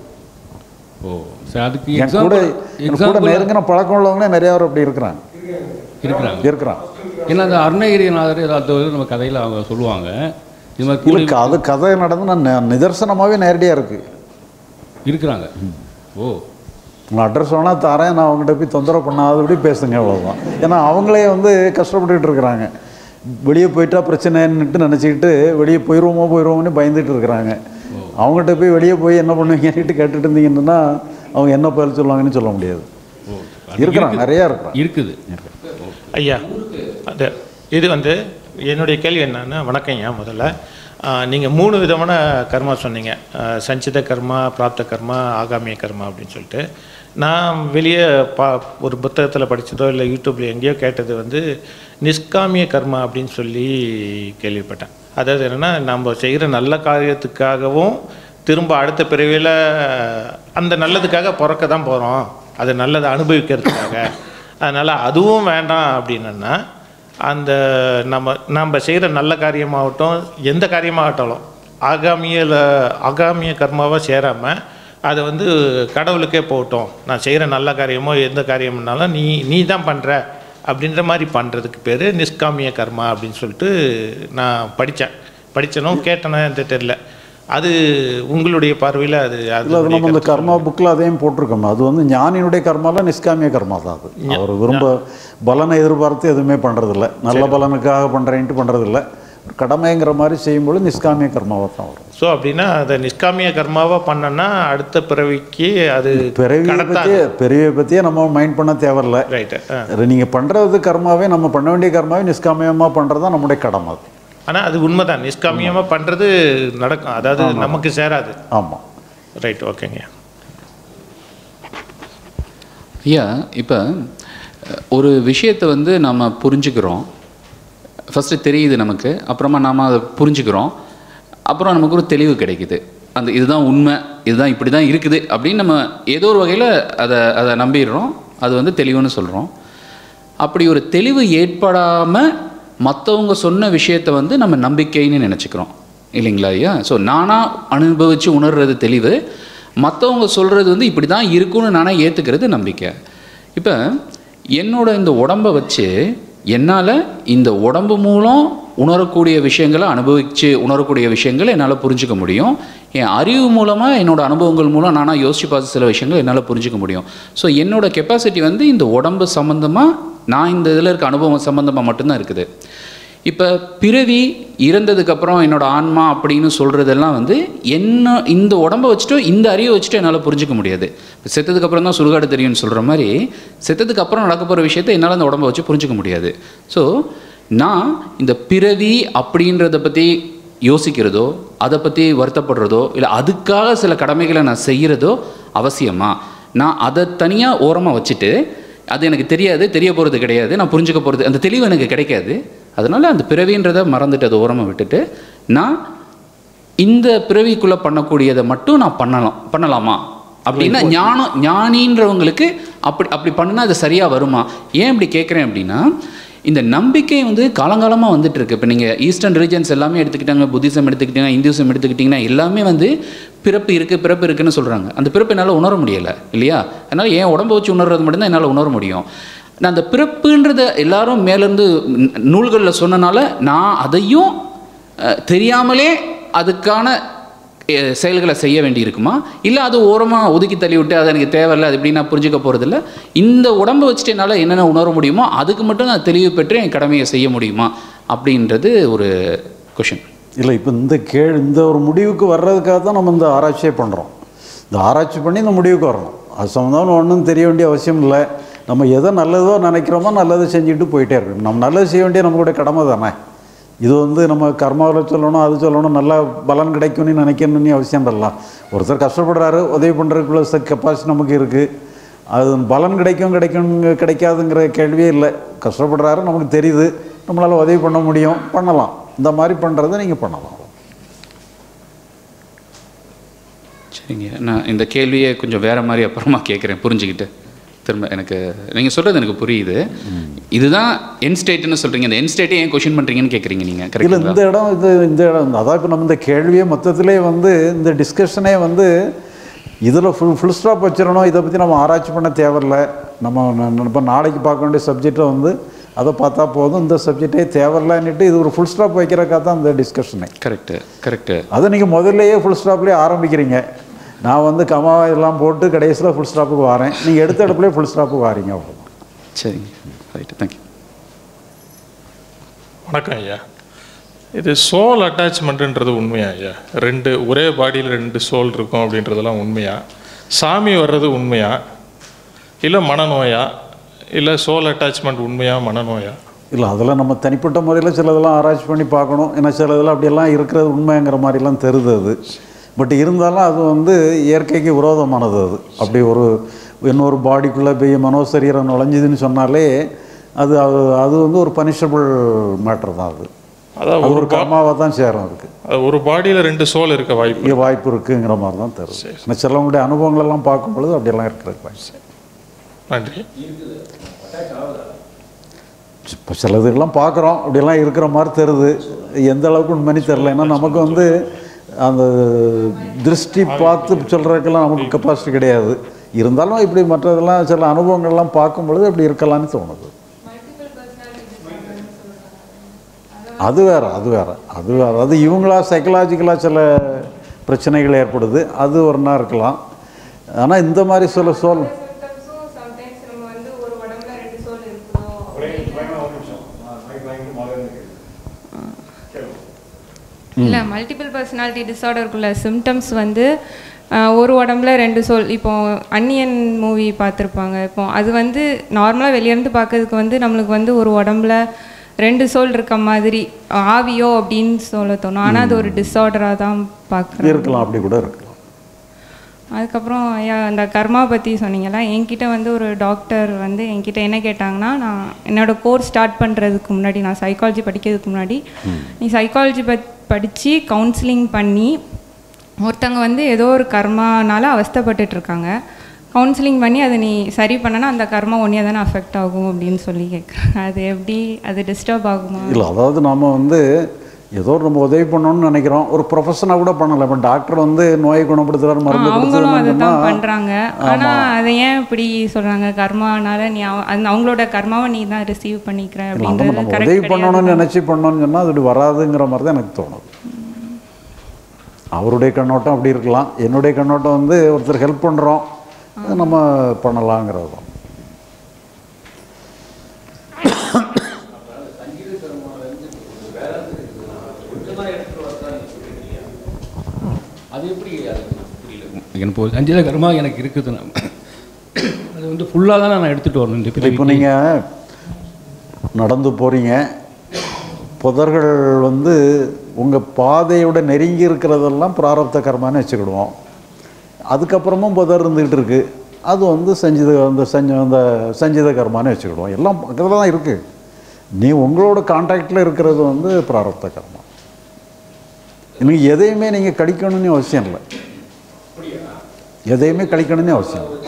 ஓ சரி அதுக்கு என் கூட எக்ஸாம்பிள் என் கூட எக்ஸாம்பிள் நெருங்கின பழக்கம் உள்ளவங்களே நிறைய பேர் அப்படி இருக்கிறாங்க இருக்கிறாங்க இருக்கிறான் ஏன்னா அந்த அருணகிரிநாதர் ஏதாவது நம்ம கதையில் அவங்க சொல்லுவாங்க இது மாதிரி கூலி இல்லை அது கதை நடந்து நான் நி- நிதர்சனமாகவே நேரடியாக இருக்குது இருக்கிறாங்க ஓ உங்கள் அட்ரஸ் வேணால் தரேன் நான் அவங்ககிட்ட போய் தொந்தரவு பண்ணாதபடி பேசுங்க அவ்வளோதான் ஏன்னா அவங்களே வந்து கஷ்டப்பட்டுட்டு இருக்கிறாங்க வெளியே போயிட்டா பிரச்சனைன்னுட்டு நினச்சிக்கிட்டு வெளியே போயிடுவோமோ போயிடுவோம்னு பயந்துட்டு இருக்கிறாங்க அவங்ககிட்ட போய் வெளியே போய் என்ன பண்ணுவீங்கன்னுட்டு கேட்டுட்டு இருந்தீங்கன்னா அவங்க என்ன பதில் சொல்லுவாங்கன்னு சொல்ல முடியாது இருக்கிறாங்க நிறையா இருக்கிறாங்க இருக்குது ஐயா அது இது வந்து என்னுடைய கேள்வி என்னன்னா வணக்கம் ஐயா முதல்ல நீங்கள் மூணு விதமான கர்மா சொன்னீங்க ஆஹ் சஞ்சித கர்மா பிராப்த கர்மா ஆகாமிய கர்மா அப்படின்னு சொல்லிட்டு நான் வெளியே பா ஒரு புத்தகத்தில் படித்ததோ இல்லை யூடியூப்ல எங்கேயோ கேட்டது வந்து நிஷ்காமிய கர்மா அப்படின்னு சொல்லி கேள்விப்பட்டேன் அதாவது என்னென்னா நம்ம செய்கிற நல்ல காரியத்துக்காகவும் திரும்ப அடுத்த பிறவியில் அந்த நல்லதுக்காக பிறக்க தான் போகிறோம் அது நல்லதை அனுபவிக்கிறதுக்காக அதனால் அதுவும் வேண்டாம் அப்படின்னா அந்த நம்ம நம்ம செய்கிற நல்ல காரியமாகட்டும் எந்த காரியமாகட்டும் ஆகாமியில் ஆகாமிய கர்மாவை சேராமல் அதை வந்து கடவுளுக்கே போகட்டும் நான் செய்கிற நல்ல காரியமோ எந்த காரியம்னாலும் நீ நீ தான் பண்ணுற அப்படின்ற மாதிரி பண்ணுறதுக்கு பேர் நிஷ்காமிய கர்மா அப்படின்னு சொல்லிட்டு நான் படித்தேன் படித்தனும் கேட்டனோ என்று தெரில அது உங்களுடைய பார்வையில் அது இல்லை அது அதனுடைய நம்ம இந்த கருத்து கர்மா புக்கில் அதையும் போட்டிருக்கோம் அது வந்து ஞானியினுடைய கர்மாலாம் நிஷ்காமிய கர்மா தான் அது அவர் விரும்ப பலனை எதிர்பார்த்து எதுவுமே பண்ணுறதில்ல நல்ல பலனுக்காக பண்ணுறேன்ட்டு பண்ணுறதில்ல கடமைங்கிற மாதிரி செய்யும்போது நிஷ்காமிய கர்மாவாக தான் வரும் ஸோ அப்படின்னா அதை நிஷ்காமிய கர்மாவா பண்ணனா அடுத்த பிறவிக்கு அது பிறவியை கடத்தாது பற்றியே பிறவியை பற்றியே நம்ம மைண்ட் பண்ண தேவையில்ல ரைட்டு அது நீங்கள் பண்ணுறது கர்மாவே நம்ம பண்ண வேண்டிய கர்மாவே நிஷ்காமியமாக பண்ணுறது தான் நம்முடைய கடமை அது ஆனால் அது உண்மைதான் நிஷ்காமியமாக பண்ணுறது நடக்கும் அதாவது நமக்கு சேராது ஆமாம் ரைட் ஓகேங்க ஐயா இப்போ ஒரு விஷயத்தை வந்து நம்ம புரிஞ்சுக்கிறோம் ஃபஸ்ட்டு தெரியுது நமக்கு அப்புறமா நாம் அதை புரிஞ்சுக்கிறோம் அப்புறம் நமக்கு ஒரு தெளிவு கிடைக்குது அந்த இதுதான் உண்மை இதுதான் இப்படி தான் இருக்குது அப்படின்னு நம்ம ஏதோ ஒரு வகையில் அதை அதை நம்பிடுறோம் அது வந்து தெளிவுன்னு சொல்கிறோம் அப்படி ஒரு தெளிவு ஏற்படாமல் மற்றவங்க சொன்ன விஷயத்தை வந்து நம்ம நம்பிக்கைன்னு நினச்சிக்கிறோம் இல்லைங்களா ஐயா ஸோ நானாக அனுபவித்து உணர்றது தெளிவு மற்றவங்க சொல்கிறது வந்து இப்படி தான் இருக்கும்னு நானே ஏற்றுக்கிறது நம்பிக்கை இப்போ என்னோட இந்த உடம்பை வச்சு என்னால் இந்த உடம்பு மூலம் உணரக்கூடிய விஷயங்களை அனுபவித்து உணரக்கூடிய விஷயங்களை என்னால் புரிஞ்சுக்க முடியும் என் அறிவு மூலமாக என்னோட அனுபவங்கள் மூலம் நானாக யோசிச்சு பார்த்த சில விஷயங்கள் என்னால் புரிஞ்சுக்க முடியும் ஸோ என்னோட கெப்பாசிட்டி வந்து இந்த உடம்பு சம்மந்தமாக நான் இந்த இதில் இருக்க அனுபவம் சம்மந்தமாக மட்டும்தான் இருக்குது இப்போ பிறவி இறந்ததுக்கப்புறம் என்னோட ஆன்மா அப்படின்னு சொல்கிறதெல்லாம் வந்து என்ன இந்த உடம்ப வச்சுட்டு இந்த அறிவை வச்சுட்டு என்னால் புரிஞ்சுக்க முடியாது இப்போ செத்ததுக்கப்புறம் தான் சுடுகாடு தெரியும்னு சொல்கிற மாதிரி செத்ததுக்கு அப்புறம் நடக்க போகிற விஷயத்தை என்னால் அந்த உடம்ப வச்சு புரிஞ்சுக்க முடியாது ஸோ நான் இந்த பிறவி அப்படின்றத பற்றி யோசிக்கிறதோ அதை பற்றி வருத்தப்படுறதோ இல்லை அதுக்காக சில கடமைகளை நான் செய்கிறதோ அவசியமா நான் அதை தனியாக ஓரமாக வச்சுட்டு அது எனக்கு தெரியாது தெரிய போகிறது கிடையாது நான் புரிஞ்சுக்க போகிறது அந்த தெளிவு எனக்கு கிடைக்காது அதனால் அந்த பிறவின்றதை மறந்துட்டு அதை ஓரமாக விட்டுட்டு நான் இந்த பிறவிக்குள்ளே பண்ணக்கூடியதை மட்டும் நான் பண்ணலாம் பண்ணலாமா அப்படின்னா ஞானம் ஞானின்றவங்களுக்கு அப்படி அப்படி பண்ணுனா அது சரியாக வருமா ஏன் இப்படி கேட்குறேன் அப்படின்னா இந்த நம்பிக்கை வந்து காலங்காலமாக வந்துட்டு இருக்கு இப்போ நீங்கள் ஈஸ்டர்ன் ரிலிஜன்ஸ் எல்லாமே எடுத்துக்கிட்டாங்க புத்திசம் எடுத்துக்கிட்டீங்கன்னா இந்துசம் எடுத்துக்கிட்டிங்கன்னா எல்லாமே வந்து பிறப்பு இருக்குது பிறப்பு இருக்குன்னு சொல்கிறாங்க அந்த பிறப்பு என்னால் உணர முடியலை இல்லையா அதனால் என் உடம்பை வச்சு உணர்றது மட்டும்தான் என்னால் உணர முடியும் நான் அந்த பிறப்புன்றத எல்லாரும் மேலேருந்து நூல்களில் சொன்னனால நான் அதையும் அஹ், தெரியாமலே அதுக்கான அஹ், செயல்களை செய்ய வேண்டியிருக்குமா இல்லை அது ஓரமாக ஒதுக்கி தள்ளி விட்டு அது எனக்கு தேவையில்லை அது எப்படி நான் புரிஞ்சுக்க போகிறதில்ல இந்த உடம்பை வச்சுட்டு என்னால் என்னென்ன உணர முடியுமோ அதுக்கு மட்டும் நான் தெளிவு பெற்று என் கடமையை செய்ய முடியுமா அப்படின்றது ஒரு கொஷின் இல்லை இப்போ இந்த கே இந்த ஒரு முடிவுக்கு வர்றதுக்காக தான் நம்ம இந்த ஆராய்ச்சியே பண்ணுறோம் இந்த ஆராய்ச்சி பண்ணி இந்த முடிவுக்கு வரணும் அது சம்மந்தம் ஒன்றும் தெரிய வேண்டிய அவசியம் இல்லை நம்ம எதை நல்லதோ நினைக்கிறோமோ நல்லதை செஞ்சுட்டு போயிட்டே இருக்கணும் நம்ம நல்லது செய்ய வேண்டிய நம்மளுடைய கடமை தானே இது வந்து நம்ம கர்மாவில் சொல்லணும் அது சொல்லணும் நல்ல பலன் கிடைக்கும்னு நினைக்கணும்னு அவசியம் இல்லை ஒருத்தர் கஷ்டப்படுறாரு உதவி பண்ணுறதுக்குள்ள கெப்பாசிட்டி நமக்கு இருக்குது அது பலன் கிடைக்கும் கிடைக்கும் கிடைக்காதுங்கிற கேள்வியே இல்லை கஷ்டப்படுறாரு நமக்கு தெரியுது நம்மளால் உதவி பண்ண முடியும் பண்ணலாம் இந்த மாதிரி பண்ணுறதை நீங்கள் பண்ணலாம் சரிங்க நான் இந்த கேள்வியை கொஞ்சம் வேற மாதிரி அப்புறமா கேட்குறேன் புரிஞ்சுக்கிட்டு திரும்ப எனக்கு நீங்கள் சொல்கிறது எனக்கு புரியுது இதுதான் என் ஸ்டேட்னு சொல்கிறீங்க இந்த என் ஸ்டேட்டை ஏன் கொஷின் பண்ணுறீங்கன்னு கேட்குறீங்க நீங்கள் இல்லை கரெக்ட் இந்த இடம் இது இந்த இடம் அதான் இப்போ நம்ம இந்த கேள்வியே மொத்தத்திலே வந்து இந்த டிஸ்கஷனே வந்து இதில் ஃபுல் ஃபுல் ஸ்டாப் வச்சிடணும் இதை பற்றி நம்ம ஆராய்ச்சி பண்ண தேவையில்ல நம்ம இப்போ நாளைக்கு பார்க்க வேண்டிய சப்ஜெக்டை வந்து அதை பார்த்தா போதும் இந்த சப்ஜெக்டே தேவையில்லன்னுட்டு இது ஒரு ஃபுல் ஸ்டாப் வைக்கிறக்காக தான் இந்த டிஸ்கஷனே கரெக்டு கரெக்டு அதை நீங்கள் முதல்லையே ஃபுல் ஸ்டாப்லேயே ஆரம்பிக்கிறீங்க நான் வந்து கமா எல்லாம் போட்டு கடைசியில் ஃபுல் ஸ்டாப்புக்கு வரேன் நீங்கள் எடுத்த இடத்துலேயே ஃபுல் ஸ்டாப்புக்கு வாரீங்க அவ்வளோதான் சரிங்க ரைட்டு தேங்க்யூ வணக்கம் ஐயா இது சோல் அட்டாச்மெண்ட்டுன்றது உண்மையா ஐயா ரெண்டு ஒரே பாடியில் ரெண்டு சோல் இருக்கும் அப்படின்றதெல்லாம் உண்மையா சாமி வர்றது உண்மையா இல்லை மனநோயா இல்லை சோல் அட்டாச்மெண்ட் உண்மையா மனநோயா இல்லை அதெல்லாம் நம்ம தனிப்பட்ட முறையில் சிலதெல்லாம் ஆராய்ச்சி பண்ணி பார்க்கணும் ஏன்னா சிலதெல்லாம் அப்படியெல்லாம் இருக்கிறது உண்மைங்கிற மாதிரிலாம் தெரியுது அது பட் இருந்தாலும் அது வந்து இயற்கைக்கு விரோதமானது அது அப்படி ஒரு இன்னொரு பாடிக்குள்ளே போய் மனோசரீரம் நுழைஞ்சுதுன்னு சொன்னாலே அது அது அது வந்து ஒரு பனிஷபிள் மேட்டர் தான் அது அதான் அது ஒரு கர்மாவாக தான் சேரும் அதுக்கு அது ஒரு பாடியில் ரெண்டு சோல் இருக்க வாய்ப்பு இங்கே வாய்ப்பு இருக்குங்கிற மாதிரி தான் தருது ஆனால் சிலவங்களுடைய அனுபவங்களெல்லாம் பார்க்கும் பொழுது அப்படியெல்லாம் இருக்கிறதுக்கு வாய்ப்பு நன்றி இப்போ சிலதுக்கெல்லாம் பார்க்குறோம் அப்படியெல்லாம் இருக்கிற மாதிரி தெரியுது எந்த அளவுக்கு உண்மைன்னு தெரில ஏன்னா நமக்கு வந்து அந்த திருஷ்டி பார்த்து சொல்கிறதுக்கெல்லாம் நமக்கு கெப்பாசிட்டி கிடையாது இருந்தாலும் இப்படி மற்றதெல்லாம் சில அனுபவங்கள்லாம் பார்க்கும் பொழுது அப்படி இருக்கலாம்னு தோணுது அது வேற அது வேற அது வேற அது இவங்களா சைக்கலாஜிக்கலாக சில பிரச்சனைகள் ஏற்படுது அது ஒரு நாள் இருக்கலாம் ஆனால் இந்த மாதிரி சில சொல் இல்லை மல்டிபிள் பர்சனாலிட்டி டிஸார்டருக்குள்ள சிம்டம்ஸ் வந்து ஆஹ், ஒரு உடம்புல ரெண்டு சோல் இப்போ அன்னியன் மூவி பார்த்துருப்பாங்க இப்போ அது வந்து நார்மலாக வெளியேருந்து பார்க்கறதுக்கு வந்து நம்மளுக்கு வந்து ஒரு உடம்புல ரெண்டு சோல் இருக்க மாதிரி ஆவியோ அப்படின்னு சொல்ல தோணும் ஆனால் அது ஒரு டிஸார்டராக தான் பார்க்குறேன் இருக்கலாம் அப்படி கூட இருக்கலாம் அதுக்கப்புறம் ஐயா அந்த கர்மா பற்றி சொன்னீங்களா என்கிட்ட வந்து ஒரு டாக்டர் வந்து என்கிட்ட என்ன கேட்டாங்கன்னா நான் என்னோட கோர்ஸ் ஸ்டார்ட் பண்ணுறதுக்கு முன்னாடி நான் சைக்காலஜி படிக்கிறதுக்கு முன்னாடி நீ சைக்காலஜி பத் படித்து கவுன்சிலிங் பண்ணி ஒருத்தவங்க வந்து ஏதோ ஒரு கர்மானால அவஸ்தைப்பட்டுட்டு இருக்காங்க கவுன்சிலிங் பண்ணி அதை நீ சரி பண்ணனா அந்த கர்மா ஒன்றே தானே அஃபெக்ட் ஆகும் அப்படின்னு சொல்லி கேட்குறாங்க அது எப்படி அது டிஸ்டர்ப் ஆகுமா இல்லை அதாவது நாம் வந்து ஏதோ நம்ம உதவி பண்ணணும்னு நினைக்கிறோம் ஒரு ப்ரொஃபஷனாக கூட பண்ணலாம் இப்போ டாக்டர் வந்து நோயை குணப்படுத்துறாரு ஆ, மருந்து அவங்களும் அதை தான் கொடுத்துருந்தோம்னா பண்ணுறாங்க ஆனால் அதை ஏன் இப்படி சொல்கிறாங்க கர்மானால நீ அவ- அந்த அவங்களோட கர்மாவை நீ தான் ரிசீவ் பண்ணிக்கிற நம்ம நம்ம அப்படின்றது உதவி கரெக்ட் பண்ணணும்னு நினச்சி பண்ணோம்னு சொன்னால் அது இப்படி வராதுங்கிற மாதிரி தான் எனக்கு தோணுது அவருடைய கண்ணோட்டம் அப்படி இருக்கலாம் என்னுடைய கண்ணோட்டம் வந்து ஒருத்தர் ஹெல்ப் பண்ணுறோம் நம்ம பண்ணலாங்கிறது தான் அது எப்படி அது புரியல எனக்கு இப்போ சஞ்சீத கர்மா எனக்கு இருக்குது நான் அது வந்து ஃபுல்லாக தான் நான் எடுத்துகிட்டு வரணும் இந்த இப்போ பிறவிக்கு. நீங்கள் நடந்து போகிறீங்க புதர்கள் வந்து உங்கள் பாதையோட நெருங்கி இருக்கிறதெல்லாம் பிராரப்த கர்மான்னு வச்சுக்கிடுவோம் அதுக்கப்புறமும் புதர் இருந்துகிட்டு இருக்கு அது வந்து சஞ்சித அந்த சஞ்ச அந்த சஞ்சித கர்மான்னு வச்சுக்கிடுவோம் எல்லாம் பக்கத்தில் தான் இருக்குது நீ உங்களோட கான்டாக்டில் இருக்கிறது வந்து பிராரப்த கர்மா நீங்கள் எதையுமே நீங்கள் கடிக்கணும்னு அவசியம் இல்லை எதையுமே கழிக்கணும்னு அவசியம் இல்லை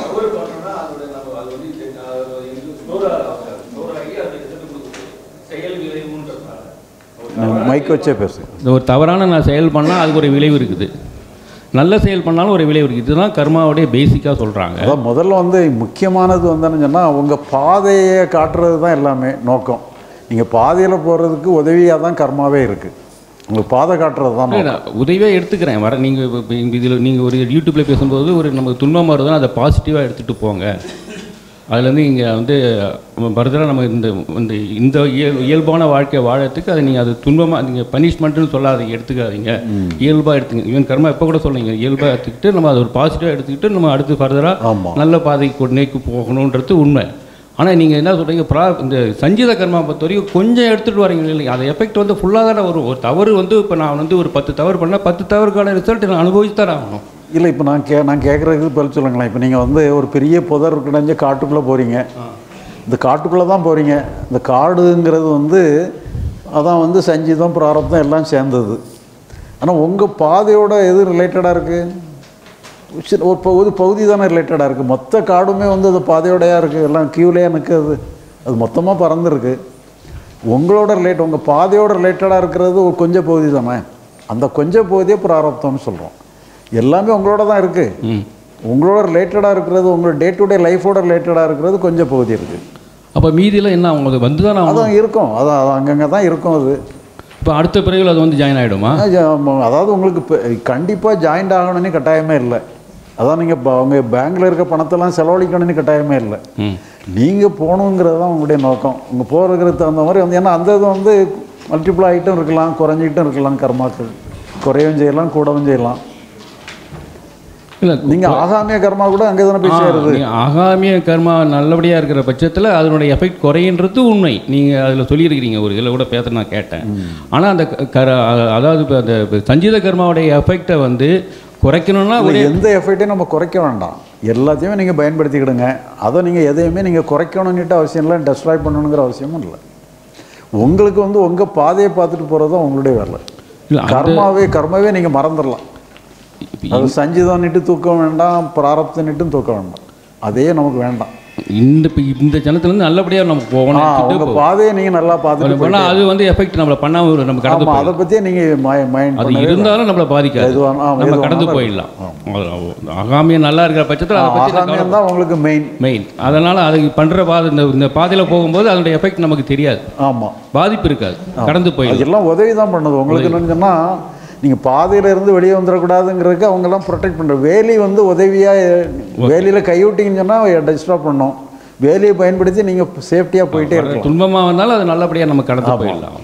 மைக் வச்சே பேசு இந்த ஒரு தவறான நான் செயல் பண்ணால் அதுக்கு ஒரு விளைவு இருக்குது நல்ல செயல் பண்ணாலும் ஒரு விளைவு இருக்குது இதுதான் கர்மாவுடைய பேசிக்காக சொல்கிறாங்க அதான் முதல்ல வந்து முக்கியமானது வந்து சொன்னால் உங்கள் பாதையை காட்டுறது தான் எல்லாமே நோக்கம் நீங்கள் பாதையில் போகிறதுக்கு உதவியாக தான் கர்மாவே இருக்குது உங்களுக்கு பாதை காட்டுறது தான் இல்ல, நோக்கம். நான் உதவியாக எடுத்துக்கிறேன் வர நீங்கள் இதில் நீங்கள் ஒரு யூடியூப்பில் பேசும்போது ஒரு நமக்கு துன்பம் வருதுன்னா அதை பாசிட்டிவாக எடுத்துகிட்டு போங்க அதுலேருந்து இங்கே வந்து பரதராக நம்ம இந்த இந்த இந்த இயல் இயல்பான வாழ்க்கையை வாழறதுக்கு அதை நீங்கள் அது துன்பமாக நீங்கள் பனிஷ்மெண்ட்டுன்னு சொல்லாதீங்க எடுத்துக்காதீங்க இயல்பாக எடுத்துங்க ஈவன் கர்மா இப்போ கூட சொல்லுங்க இயல்பாக எடுத்துக்கிட்டு நம்ம அதை ஒரு பாசிட்டிவாக எடுத்துக்கிட்டு நம்ம அடுத்து ஃபர்தராக ஆமாம் நல்ல பாதைக்கு கொண்டேக்கு போகணுன்றது உண்மை ஆனால் நீங்கள் என்ன சொல்கிறீங்க ப்ரா இந்த சஞ்சீத கர்மா பொறுத்த வரைக்கும் கொஞ்சம் எடுத்துகிட்டு வரீங்க இல்லைங்க அது எஃபெக்ட் வந்து ஃபுல்லாக தானே வரும் ஒரு தவறு வந்து இப்போ நான் வந்து ஒரு பத்து தவறு பண்ணால் பத்து தவறுக்கான ரிசல்ட் நான் அனுபவிச்சு தான் ஆகணும் இல்லை இப்போ நான் கே நான் கேட்குறதுக்கு பதில் சொல்லுங்களேன் இப்போ நீங்கள் வந்து ஒரு பெரிய புதர் கிடைஞ்ச காட்டுக்குள்ளே போகிறீங்க இந்த காட்டுக்குள்ளே தான் போகிறீங்க இந்த காடுங்கிறது வந்து அதான் வந்து சஞ்சீதம் பிராரப்தம் எல்லாம் சேர்ந்தது ஆனால் உங்கள் பாதையோட எது ரிலேட்டடாக இருக்குது சில ஒரு பகுதி பகுதி தானே ரிலேட்டடாக இருக்குது மொத்த காடுமே வந்து அது பாதையோடையாக இருக்குது எல்லாம் கியூலேயே நிற்குது அது மொத்தமாக பறந்துருக்கு உங்களோட ரிலேட் உங்கள் பாதையோட ரிலேட்டடாக இருக்கிறது ஒரு கொஞ்சம் பகுதி தானே அந்த கொஞ்சம் பகுதியே பிராரப்தம்னு சொல்கிறோம் எல்லாமே உங்களோட தான் இருக்குது உங்களோட ரிலேட்டடாக இருக்கிறது உங்களோட டே டு டே லைஃபோட ரிலேட்டடாக இருக்கிறது கொஞ்சம் பகுதி இருக்குது அப்போ மீதியில் என்ன அவங்களுக்கு வந்து தான் அதான் இருக்கும் அதான் அது அங்கங்கே தான் இருக்கும் அது இப்போ அடுத்த பிறகு அது வந்து ஜாயின் ஆகிடுமா ஆ, ஜா- ஆமா. அதாவது உங்களுக்கு கண்டிப்பாக ஜாயிண்ட் ஆகணும்னு கட்டாயமே இல்லை அதான் நீங்கள் அவங்க பேங்க்கில் இருக்க பணத்தெல்லாம் செலவழிக்கணும்னு கட்டாயமே இல்லை ம் நீங்கள் போகணுங்கிறது தான் உங்களுடைய நோக்கம் உங்கள் போகிறதுக்கு தகுந்த மாதிரி வந்து ஏன்னா அந்த இது வந்து மல்டிபிள் ஆகிட்டும் இருக்கலாம் குறைஞ்சிக்கிட்டும் இருக்கலாம் கர்மாக்கள் குறையவும் செய்யலாம் கூடவும் செய்யலாம் இல்லை நீங்கள் ஆகாமிய கர்மா கூட அங்கே தானே போய் சேருது ஆகாமிய கர்மா நல்லபடியாக இருக்கிற பட்சத்தில் அதனுடைய எஃபெக்ட் குறையின்றது உண்மை நீங்கள் அதில் சொல்லியிருக்கிறீங்க ஒரு இதில் கூட பேச நான் கேட்டேன் ஆனால் அந்த க- கர அதாவது இப்போ அந்த இப்ப சஞ்சீத கர்மாவுடைய எஃபெக்டை வந்து குறைக்கணும்னா இல்ல, ஒரே எந்த எஃபெக்ட்டையும் நம்ம குறைக்க வேண்டாம் எல்லாத்தையுமே நீங்கள் பயன்படுத்திக்கிடுங்க அதை நீங்கள் எதையுமே நீங்கள் குறைக்கணும்னுட்டு அவசியம் இல்லை டெஸ்ட்ராய் பண்ணணுங்கிற அவசியமும் இல்லை உங்களுக்கு வந்து உங்கள் பாதையை பார்த்துட்டு போகிறது தான் உங்களுடைய வேலை இல்ல, அந்த- கர்மாவே கர்மாவே நீங்கள் மறந்துடலாம் அது சஞ்சிதம்னுட்டு தூக்க வேண்டாம் பிராரப்தன்னுட்டும் தூக்க வேண்டாம் அதே நமக்கு வேண்டாம் இந்த இப்ப இந்த ஜனத்துலேருந்து நல்லபடியாக நம்ம போகணும் ஆ எடுத்துட்டு உங்கள் போ- பாதையை நீங்கள் நல்லா பார்த்துட்டு பண்ணா அது வந்து எஃபெக்ட் நம்மளை பண்ணாமல் நம்ம கடந்து ஆமாம் அதை போயிடலாம். பற்றியே நீங்கள் மைண்ட் அது இருந்தாலும் நம்மளை பாதிக்காது எதுவான- ஆமா, நம்ம எதுவானாலும் கடந்து இருக்கும். போயிடலாம் ஆகாமியம் நல்லா இருக்கிற பட்சத்தில் அதை பற்றி ஆகாமியம் தான் உங்களுக்கு மெயின் மெயின் அதனால் அதுக்கு பண்ணுற பாதை இந்த இந்த பாதையில் போகும்போது அதனுடைய எஃபெக்ட் நமக்கு தெரியாது ஆமாம் பாதிப்பு இருக்காது கடந்து போயிடலாம் அதெல்லாம் உதவி தான் பண்ணுது உங்களுக்கு என்னன்னு சொன்னால் நீங்கள் பாதையில இருந்து வெளியே வந்துடக்கூடாதுங்கிறதுக்கு அவங்கெல்லாம் ப்ரொடெக்ட் பண்ணுற வேலி வந்து உதவியாக வேலியில் கைவிட்டிங்கன்னு சொன்னால் டிஸ்டர்ப் பண்ணும் வேலியை பயன்படுத்தி நீங்கள் சேஃப்டியாக போயிட்டே இருக்கலாம் துன்பமாக வந்தாலும் அது நல்லபடியாக நம்ம கடந்து போயிடலாம்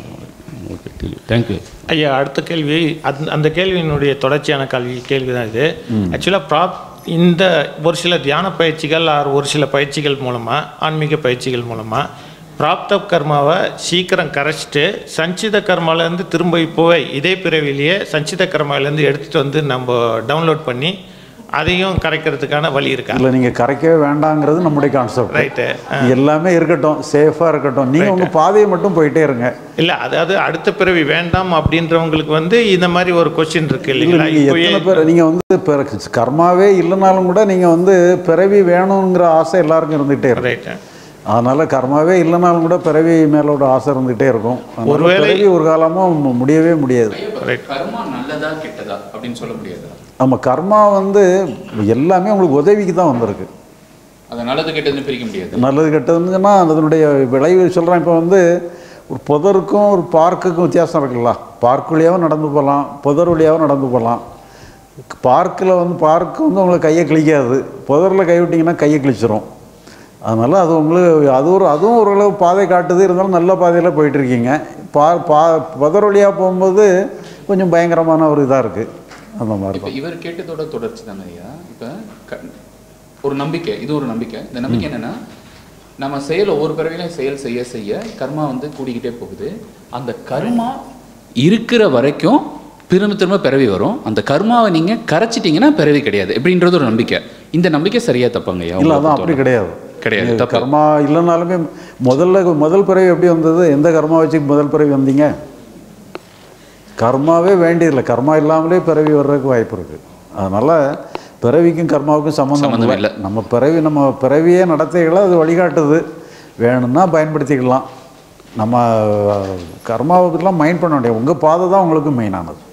ஓகே தேங்க்யூ ஐயா அடுத்த கேள்வி அந்த அந்த கேள்வியினுடைய தொடர்ச்சியான கல்வி கேள்வி தான் இது ஆக்சுவலாக ப்ராப் இந்த ஒரு சில தியான பயிற்சிகள் ஆர் ஒரு சில பயிற்சிகள் மூலமாக ஆன்மீக பயிற்சிகள் மூலமாக பிராப்த கர்மாவை சீக்கிரம் கரைச்சிட்டு சஞ்சித கர்மாலேருந்து திரும்ப இப்போவே இதே பிறவிலேயே சஞ்சித கர்மாவிலேருந்து எடுத்துகிட்டு வந்து நம்ம டவுன்லோட் பண்ணி அதையும் கரைக்கிறதுக்கான வழி இருக்கா இல்லை நீங்கள் கரைக்கவே வேண்டாங்கிறது நம்முடைய கான்செப்ட் ரைட்டு எல்லாமே இருக்கட்டும் சேஃபாக இருக்கட்டும் நீங்கள் உங்கள் பாதையை மட்டும் போயிட்டே இருங்க இல்லை அதாவது அடுத்த பிறவி வேண்டாம் அப்படின்றவங்களுக்கு வந்து இந்த மாதிரி ஒரு கொஸ்டின் இருக்கு இல்லை இல்லைங்களா நீங்கள் இப்போயே எத்தனை பேர் நீங்கள் வந்து பிற கர்மாவே இல்லைனாலும் கூட நீங்கள் வந்து பிறவி வேணுங்கிற ஆசை எல்லாருக்கும் இருந்துகிட்டே இருக்கும் ரைட்டு அதனால கர்மாவே இல்லைனாலும் கூட பிறவி மேலோட ஆசை இருந்துகிட்டே இருக்கும் அதனால ஒருவேளை- பிறவி ஒரு காலமும் மு- முடியவே முடியாது கர்மா நல்லதா கெட்டதா அப்படின்னு சொல்ல முடியாது நம்ம கர்மா வந்து எல்லாமே உங்களுக்கு உதவிக்கு தான் வந்திருக்கு அதை நல்லது கெட்டதுன்னு பிரிக்க முடியாது நல்லது கெட்டதுன்னு சொன்னால் அதனுடைய விளைவு சொல்கிறேன் இப்போ வந்து ஒரு புதருக்கும் ஒரு பார்க்குக்கும் வித்தியாசம் இருக்குல்ல பார்க் வழியாகவும் நடந்து போகலாம் புதர் வழியாகவும் நடந்து போகலாம் பார்க்கில் வந்து பார்க் வந்து உங்களுக்கு கையை கிழிக்காது புதரில் கை விட்டிங்கன்னா கையை கிழிச்சிரும் அதனால் அது உங்களுக்கு அது ஒரு அதுவும் ஓரளவு பாதை காட்டுது இருந்தாலும் நல்ல பாதையில் போயிட்டுருக்கீங்க பா பா புதர் வழியாக போகும்போது கொஞ்சம் பயங்கரமான ஒரு இதாக இருக்குது அந்த மாதிரி இப்போ தான் இவர் கேட்டதோட தொடர்ச்சி தானே ஐயா இப்போ க- ஒரு நம்பிக்கை இது ஒரு நம்பிக்கை இந்த நம்பிக்கை என்னன்னா நம்ம செயல் ஒவ்வொரு பிறவிலையும் செயல் செய்ய செய்ய கர்மா வந்து கூடிக்கிட்டே போகுது அந்த கர்மா இருக்கிற வரைக்கும் திரும்ப திரும்ப பிறவி வரும் அந்த கர்மாவை நீங்க கரைச்சிட்டீங்கன்னா பிறவி கிடையாது எப்படின்றது ஒரு நம்பிக்கை இந்த நம்பிக்கை சரியா தப்பாங்க ஐயா இல்லை உங்களை அதான் அப்படி பொறுத்தவரை? கிடையாது கிடையாது நீங்க தப்பு கர்மா இல்லைனாலுமே முதல்ல முதல் பிறவி எப்படி வந்தது எந்த கர்மா வச்சு முதல் பிறவி வந்தீங்க கர்மாவே வேண்டியதில்லை கர்மா இல்லாமலே பிறவி வர்றதுக்கு வாய்ப்பு இருக்குது அதனால் பிறவிக்கும் கர்மாவுக்கும் சம்மந்தம் சம்மந்தம் இல்லை இல்லை. நம்ம பிறவி நம்ம பிறவியே நடத்தைகளை அது வழிகாட்டுது வேணும்னா பயன்படுத்திக்கலாம் நம்ம கர்மாவுக்கெல்லாம் மைண்ட் பண்ண வேண்டிய உங்கள் பாதை தான் உங்களுக்கு மெயினானது